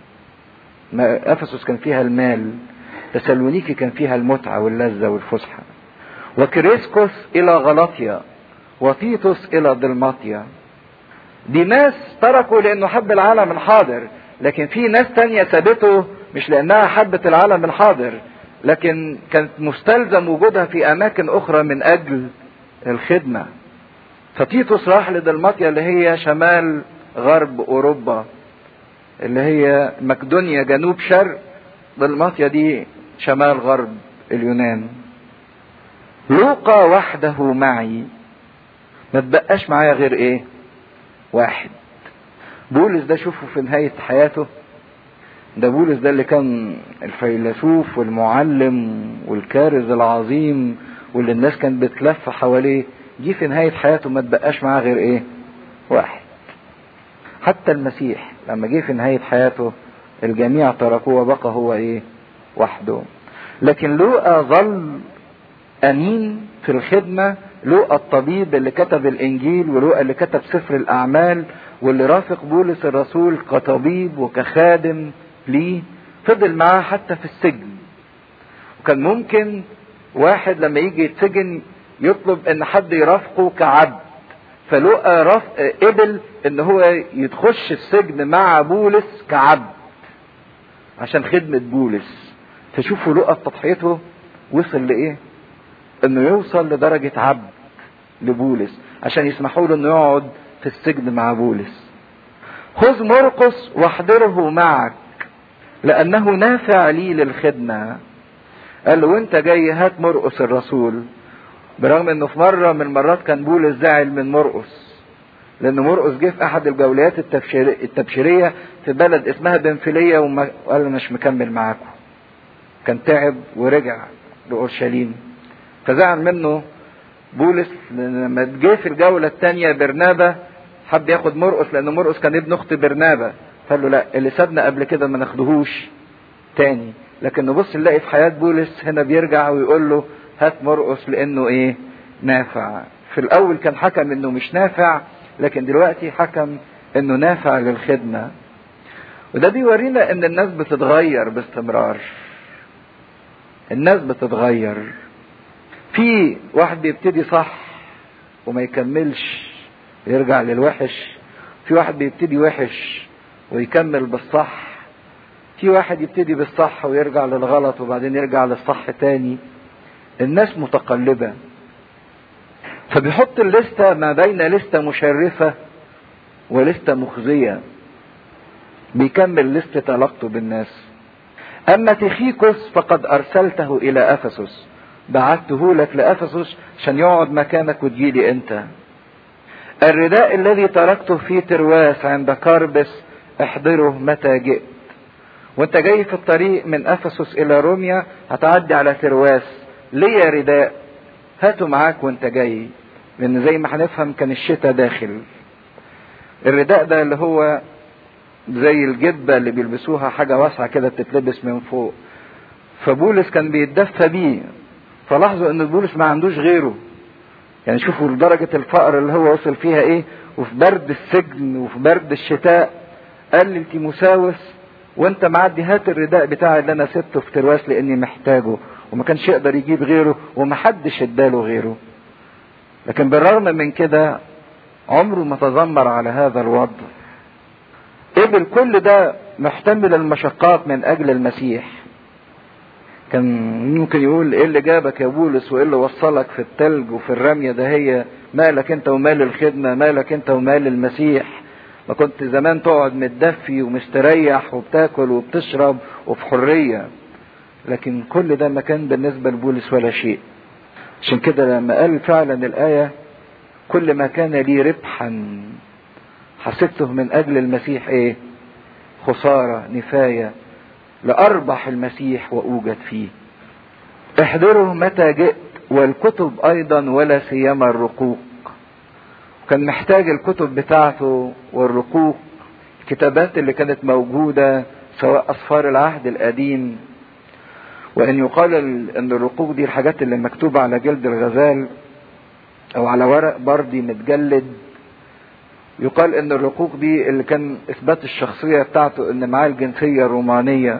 أفسس كان فيها المال تسالونيكي كان فيها المتعة واللذة والفسحة وكريسكوس إلى غلطيا وتيتوس إلى دلماطيا ديماس تركوا لأنه حب العالم الحاضر لكن في ناس تانية سابته مش لأنها حبت العالم الحاضر لكن كانت مستلزم وجودها في أماكن أخرى من أجل الخدمة فتيتوس راح لدلماطيا اللي هي شمال غرب أوروبا اللي هي مقدونيا جنوب شرق دلماطيا دي شمال غرب اليونان لوقا وحده معي ما تبقاش معايا غير ايه واحد بولس ده شوفوا في نهاية حياته ده بولس ده اللي كان الفيلسوف والمعلم والكارز العظيم واللي الناس كانت بتلف حواليه جه في نهاية حياته ما تبقاش معاه غير ايه واحد حتى المسيح لما جه في نهاية حياته الجميع تركوه وبقى هو ايه وحده لكن لوقا ظل امين في الخدمة لوقا الطبيب اللي كتب الانجيل ولوقا اللي كتب سفر الاعمال واللي رافق بولس الرسول كطبيب وكخادم ليه فضل معاه حتى في السجن وكان ممكن واحد لما يجي يتسجن يطلب ان حد يرافقه كعبد فلقى رفق قبل ان هو يتخش السجن مع بولس كعبد عشان خدمة بولس فشوفوا لقى تضحيته وصل لايه انه يوصل لدرجة عبد لبولس عشان يسمحوا له انه يقعد في السجن مع بولس خذ مرقس واحضره معك لانه نافع لي للخدمة قال له وانت جاي هات مرقس الرسول برغم انه في مرة من المرات كان بولس زعل من مرقس لان مرقس جه في احد الجولات التبشيرية في بلد اسمها بنفلية وقال له مش مكمل معاكم كان تعب ورجع لاورشليم فزعل منه بولس لما جه في الجولة الثانية برنابا حب ياخد مرقس لأن مرقس كان ابن أخت برنابا قال له لا اللي سابنا قبل كده ما ناخدهوش تاني لكن نبص نلاقي في حياة بولس هنا بيرجع ويقول له هات مرقس لأنه إيه نافع في الأول كان حكم إنه مش نافع لكن دلوقتي حكم إنه نافع للخدمة وده بيورينا إن الناس بتتغير باستمرار الناس بتتغير في واحد بيبتدي صح وما يكملش يرجع للوحش في واحد بيبتدي وحش ويكمل بالصح في واحد يبتدي بالصح ويرجع للغلط وبعدين يرجع للصح تاني الناس متقلبة فبيحط الليستة ما بين لستة مشرفة ولستة مخزية بيكمل لستة علاقته بالناس أما تيخيكوس فقد أرسلته إلى أفسس بعته لك لأفسس عشان يقعد مكانك وتجيلي أنت الرداء الذي تركته في ترواس عند كاربس احضره متى جئت وانت جاي في الطريق من افسس الى روميا هتعدي على ترواس ليه رداء هاته معاك وانت جاي لان زي ما هنفهم كان الشتاء داخل الرداء ده اللي هو زي الجبة اللي بيلبسوها حاجة واسعة كده بتتلبس من فوق فبولس كان بيتدفى بيه فلاحظوا ان بولس ما عندوش غيره يعني شوفوا درجة الفقر اللي هو وصل فيها ايه وفي برد السجن وفي برد الشتاء قال لتيموساوس وانت معدي هات الرداء بتاعي اللي انا سبته في ترواس لاني محتاجه وما كانش يقدر يجيب غيره ومحدش اداله غيره لكن بالرغم من كده عمره ما تذمر على هذا الوضع قبل كل ده محتمل المشقات من اجل المسيح كان ممكن يقول ايه اللي جابك يا بولس وايه اللي وصلك في التلج وفي الرمية ده هي مالك انت ومال الخدمة مالك انت ومال المسيح ما كنت زمان تقعد متدفي ومستريح وبتاكل وبتشرب وفي حرية لكن كل ده ما كان بالنسبة لبولس ولا شيء عشان كده لما قال فعلا الآية كل ما كان لي ربحا حسبته من أجل المسيح إيه خسارة نفاية لأربح المسيح وأوجد فيه احضره متى جئت والكتب أيضا ولا سيما الرقوق كان محتاج الكتب بتاعته والرقوق الكتابات اللي كانت موجودة سواء أسفار العهد القديم وأن يقال أن الرقوق دي الحاجات اللي مكتوبة على جلد الغزال أو على ورق بردي متجلد يقال أن الرقوق دي اللي كان إثبات الشخصية بتاعته أن معاه الجنسية الرومانية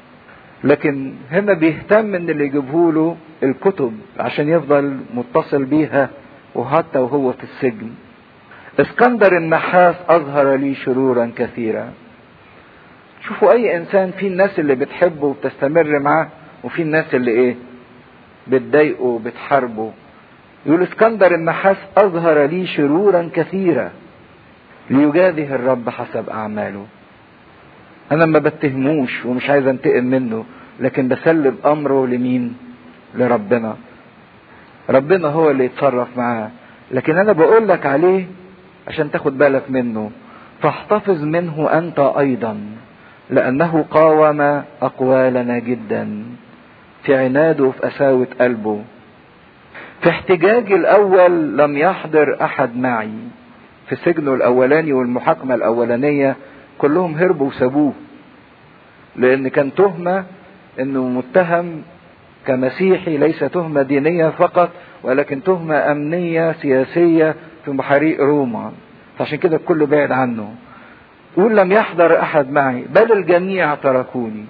لكن هنا بيهتم ان اللي يجيبه له الكتب عشان يفضل متصل بيها وحتى وهو في السجن اسكندر النحاس اظهر لي شرورا كثيرا شوفوا اي انسان في الناس اللي بتحبه وبتستمر معاه وفي الناس اللي ايه بتضايقه وبتحاربه يقول اسكندر النحاس اظهر لي شرورا كثيرا ليجازه الرب حسب اعماله انا ما بتهموش ومش عايز انتقم منه لكن بسلم امره لمين لربنا ربنا هو اللي يتصرف معاه لكن انا بقول لك عليه عشان تاخد بالك منه فاحتفظ منه انت ايضا لانه قاوم اقوالنا جدا في عناده وفي قساوة قلبه في احتجاجي الاول لم يحضر احد معي في سجنه الاولاني والمحاكمة الاولانية كلهم هربوا وسابوه لان كان تهمة انه متهم كمسيحي ليس تهمة دينية فقط ولكن تهمة امنية سياسية في محاريق روما فعشان كده الكل بعد عنه يقول لم يحضر احد معي بل الجميع تركوني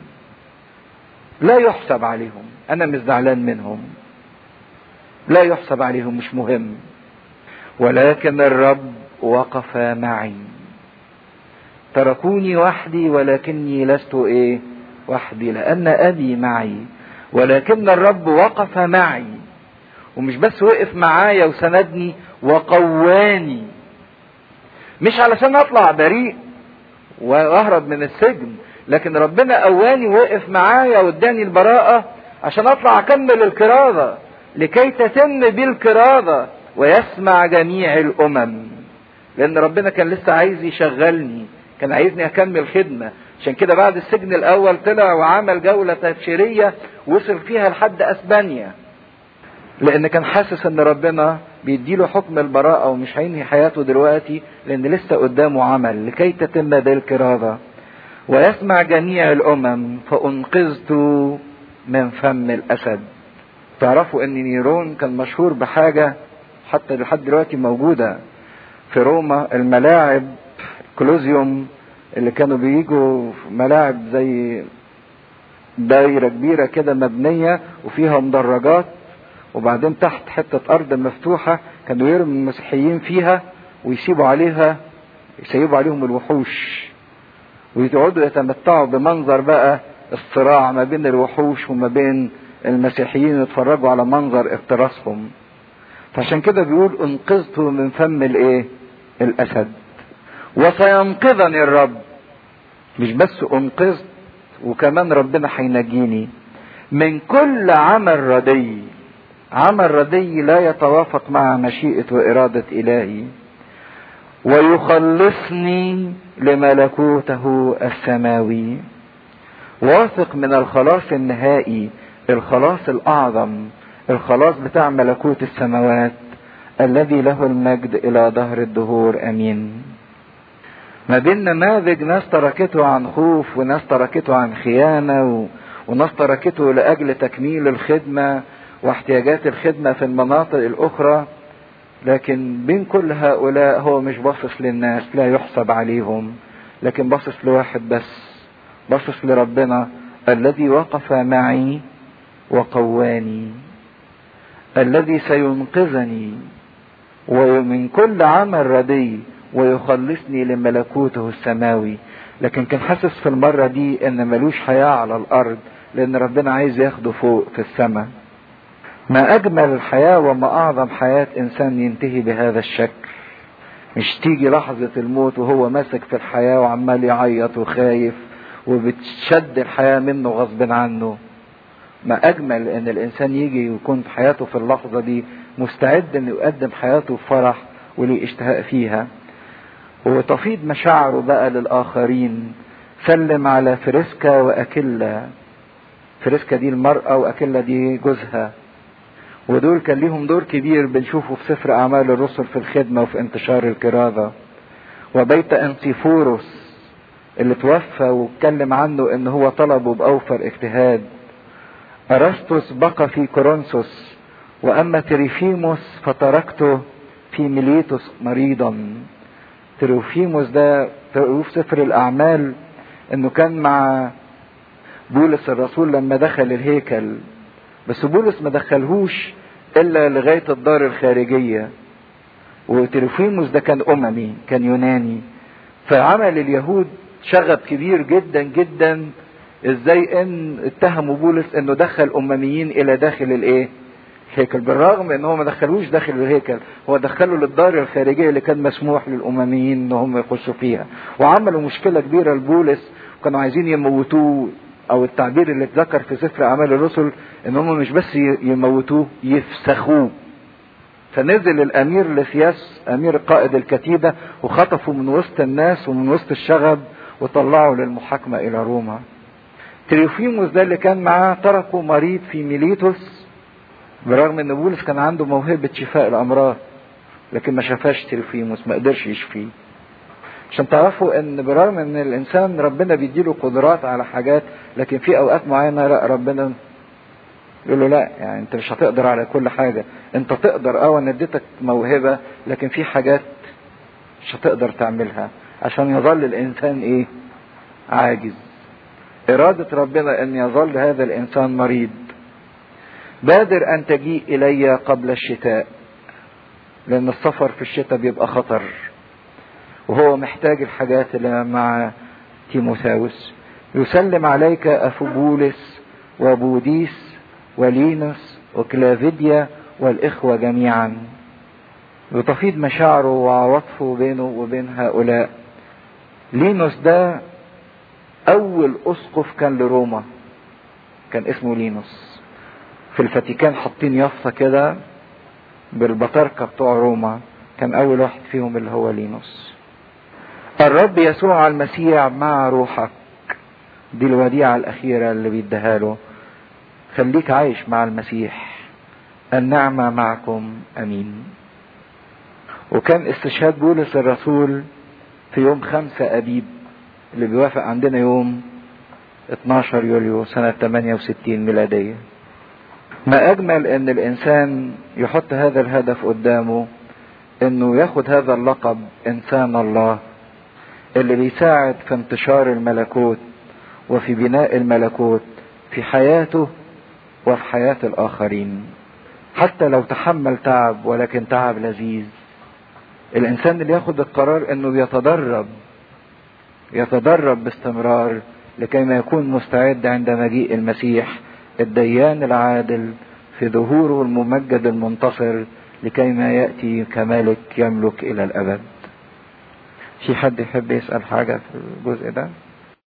لا يحسب عليهم انا مش زعلان منهم لا يحسب عليهم مش مهم ولكن الرب وقف معي تركوني وحدي ولكني لست ايه وحدي لان ابي معي ولكن الرب وقف معي ومش بس وقف معايا وسندني وقواني مش علشان اطلع بريء واهرب من السجن لكن ربنا قواني وقف معايا واداني البراءة عشان اطلع اكمل الكرازة لكي تتم بي الكرازة ويسمع جميع الامم لان ربنا كان لسه عايز يشغلني كان عايزني اكمل خدمة عشان كده بعد السجن الاول طلع وعمل جولة تبشيرية وصل فيها لحد اسبانيا لان كان حاسس ان ربنا بيديله حكم البراءة ومش هينهي حياته دلوقتي لان لسه قدامه عمل لكي تتم ذي الكرازة ويسمع جميع الامم فانقذت من فم الاسد تعرفوا ان نيرون كان مشهور بحاجة حتى لحد دلوقتي موجودة في روما الملاعب كلوزيوم اللي كانوا بيجوا ملاعب زي دايرة كبيرة كده مبنية وفيها مدرجات وبعدين تحت حتة أرض مفتوحة كانوا يرموا المسيحيين فيها ويسيبوا عليها يسيبوا عليهم الوحوش ويقعدوا يتمتعوا بمنظر بقى الصراع ما بين الوحوش وما بين المسيحيين يتفرجوا على منظر افتراسهم فعشان كده بيقول انقذت من فم الايه الاسد وسينقذني الرب مش بس انقذت وكمان ربنا هينجيني من كل عمل ردي عمل ردي لا يتوافق مع مشيئة وإرادة إلهي ويخلصني لملكوته السماوي واثق من الخلاص النهائي الخلاص الأعظم الخلاص بتاع ملكوت السماوات الذي له المجد إلى دهر الدهور أمين ما بين نماذج ناس تركته عن خوف وناس تركته عن خيانة و... وناس تركته لأجل تكميل الخدمة واحتياجات الخدمة في المناطق الأخرى لكن بين كل هؤلاء هو مش باصص للناس لا يحسب عليهم لكن باصص لواحد بس باصص لربنا الذي وقف معي وقواني الذي سينقذني ومن كل عمل ردي ويخلصني لملكوته السماوي لكن كان حاسس في المرة دي ان ملوش حياة على الارض لان ربنا عايز ياخده فوق في السماء ما اجمل الحياة وما اعظم حياة انسان ينتهي بهذا الشكل مش تيجي لحظة الموت وهو ماسك في الحياة وعمال يعيط وخايف وبتشد الحياة منه غصب عنه ما اجمل ان الانسان يجي ويكون في حياته في اللحظة دي مستعد انه يقدم حياته بفرح وليه اشتهاء فيها وتفيض مشاعره بقى للآخرين سلم على فريسكا وأكيلا فريسكا دي المرأة وأكيلا دي جوزها ودول كان ليهم دور كبير بنشوفه في سفر أعمال الرسل في الخدمة وفي انتشار الكرازة وبيت أنسيفوروس اللي توفى واتكلم عنه ان هو طلبه بأوفر اجتهاد أرسطس بقى في كورنثوس وأما تريفيموس فتركته في ميليتوس مريضا تروفيموس ده في سفر الأعمال إنه كان مع بولس الرسول لما دخل الهيكل بس بولس ما دخلهوش إلا لغاية الدار الخارجية وتروفيموس ده كان أممي كان يوناني فعمل اليهود شغب كبير جدا جدا ازاي ان اتهموا بولس انه دخل امميين الى داخل الايه الهيكل بالرغم ان هو ما دخلوش داخل الهيكل هو دخله للدار الخارجيه اللي كان مسموح للامميين ان هم يخشوا فيها وعملوا مشكله كبيره لبولس وكانوا عايزين يموتوه او التعبير اللي اتذكر في سفر اعمال الرسل ان هم مش بس يموتوه يفسخوه فنزل الامير لسياس امير قائد الكتيبه وخطفوا من وسط الناس ومن وسط الشغب وطلعوا للمحاكمه الى روما تريوفيموس ده اللي كان معاه تركه مريض في ميليتوس برغم ان بولس كان عنده موهبة شفاء الامراض لكن ما شافاش تريوفيموس ما قدرش يشفيه عشان تعرفوا ان برغم ان الانسان ربنا بيديله قدرات على حاجات لكن في اوقات معينة لا ربنا يقول له لا يعني انت مش هتقدر على كل حاجة انت تقدر اه انا اديتك موهبة لكن في حاجات مش هتقدر تعملها عشان يظل الانسان ايه عاجز ارادة ربنا ان يظل هذا الانسان مريض بادر ان تجيء الي قبل الشتاء لان السفر في الشتاء بيبقى خطر وهو محتاج الحاجات اللي مع تيموثاوس يسلم عليك افوبولس وبوديس ولينوس وكلافيديا والاخوة جميعا وتفيض مشاعره وعواطفه بينه وبين هؤلاء لينوس ده اول اسقف كان لروما كان اسمه لينوس في الفاتيكان حاطين يافطه كده بالبطاركه بتوع روما كان اول واحد فيهم اللي هو لينوس الرب يسوع المسيح مع روحك دي الوديعة الأخيرة اللي بيديها له خليك عايش مع المسيح النعمة معكم أمين وكان استشهاد بولس الرسول في يوم خمسة أبيب اللي بيوافق عندنا يوم 12 يوليو سنة 68 ميلادية ما أجمل أن الإنسان يحط هذا الهدف قدامه أنه ياخد هذا اللقب إنسان الله اللي بيساعد في انتشار الملكوت وفي بناء الملكوت في حياته وفي حياة الآخرين حتى لو تحمل تعب ولكن تعب لذيذ الإنسان اللي ياخد القرار أنه يتدرب يتدرب باستمرار لكي ما يكون مستعد عند مجيء المسيح الديان العادل في ظهوره الممجد المنتصر لكي ما يأتي كملك يملك إلى الأبد في حد يحب يسأل حاجة في الجزء ده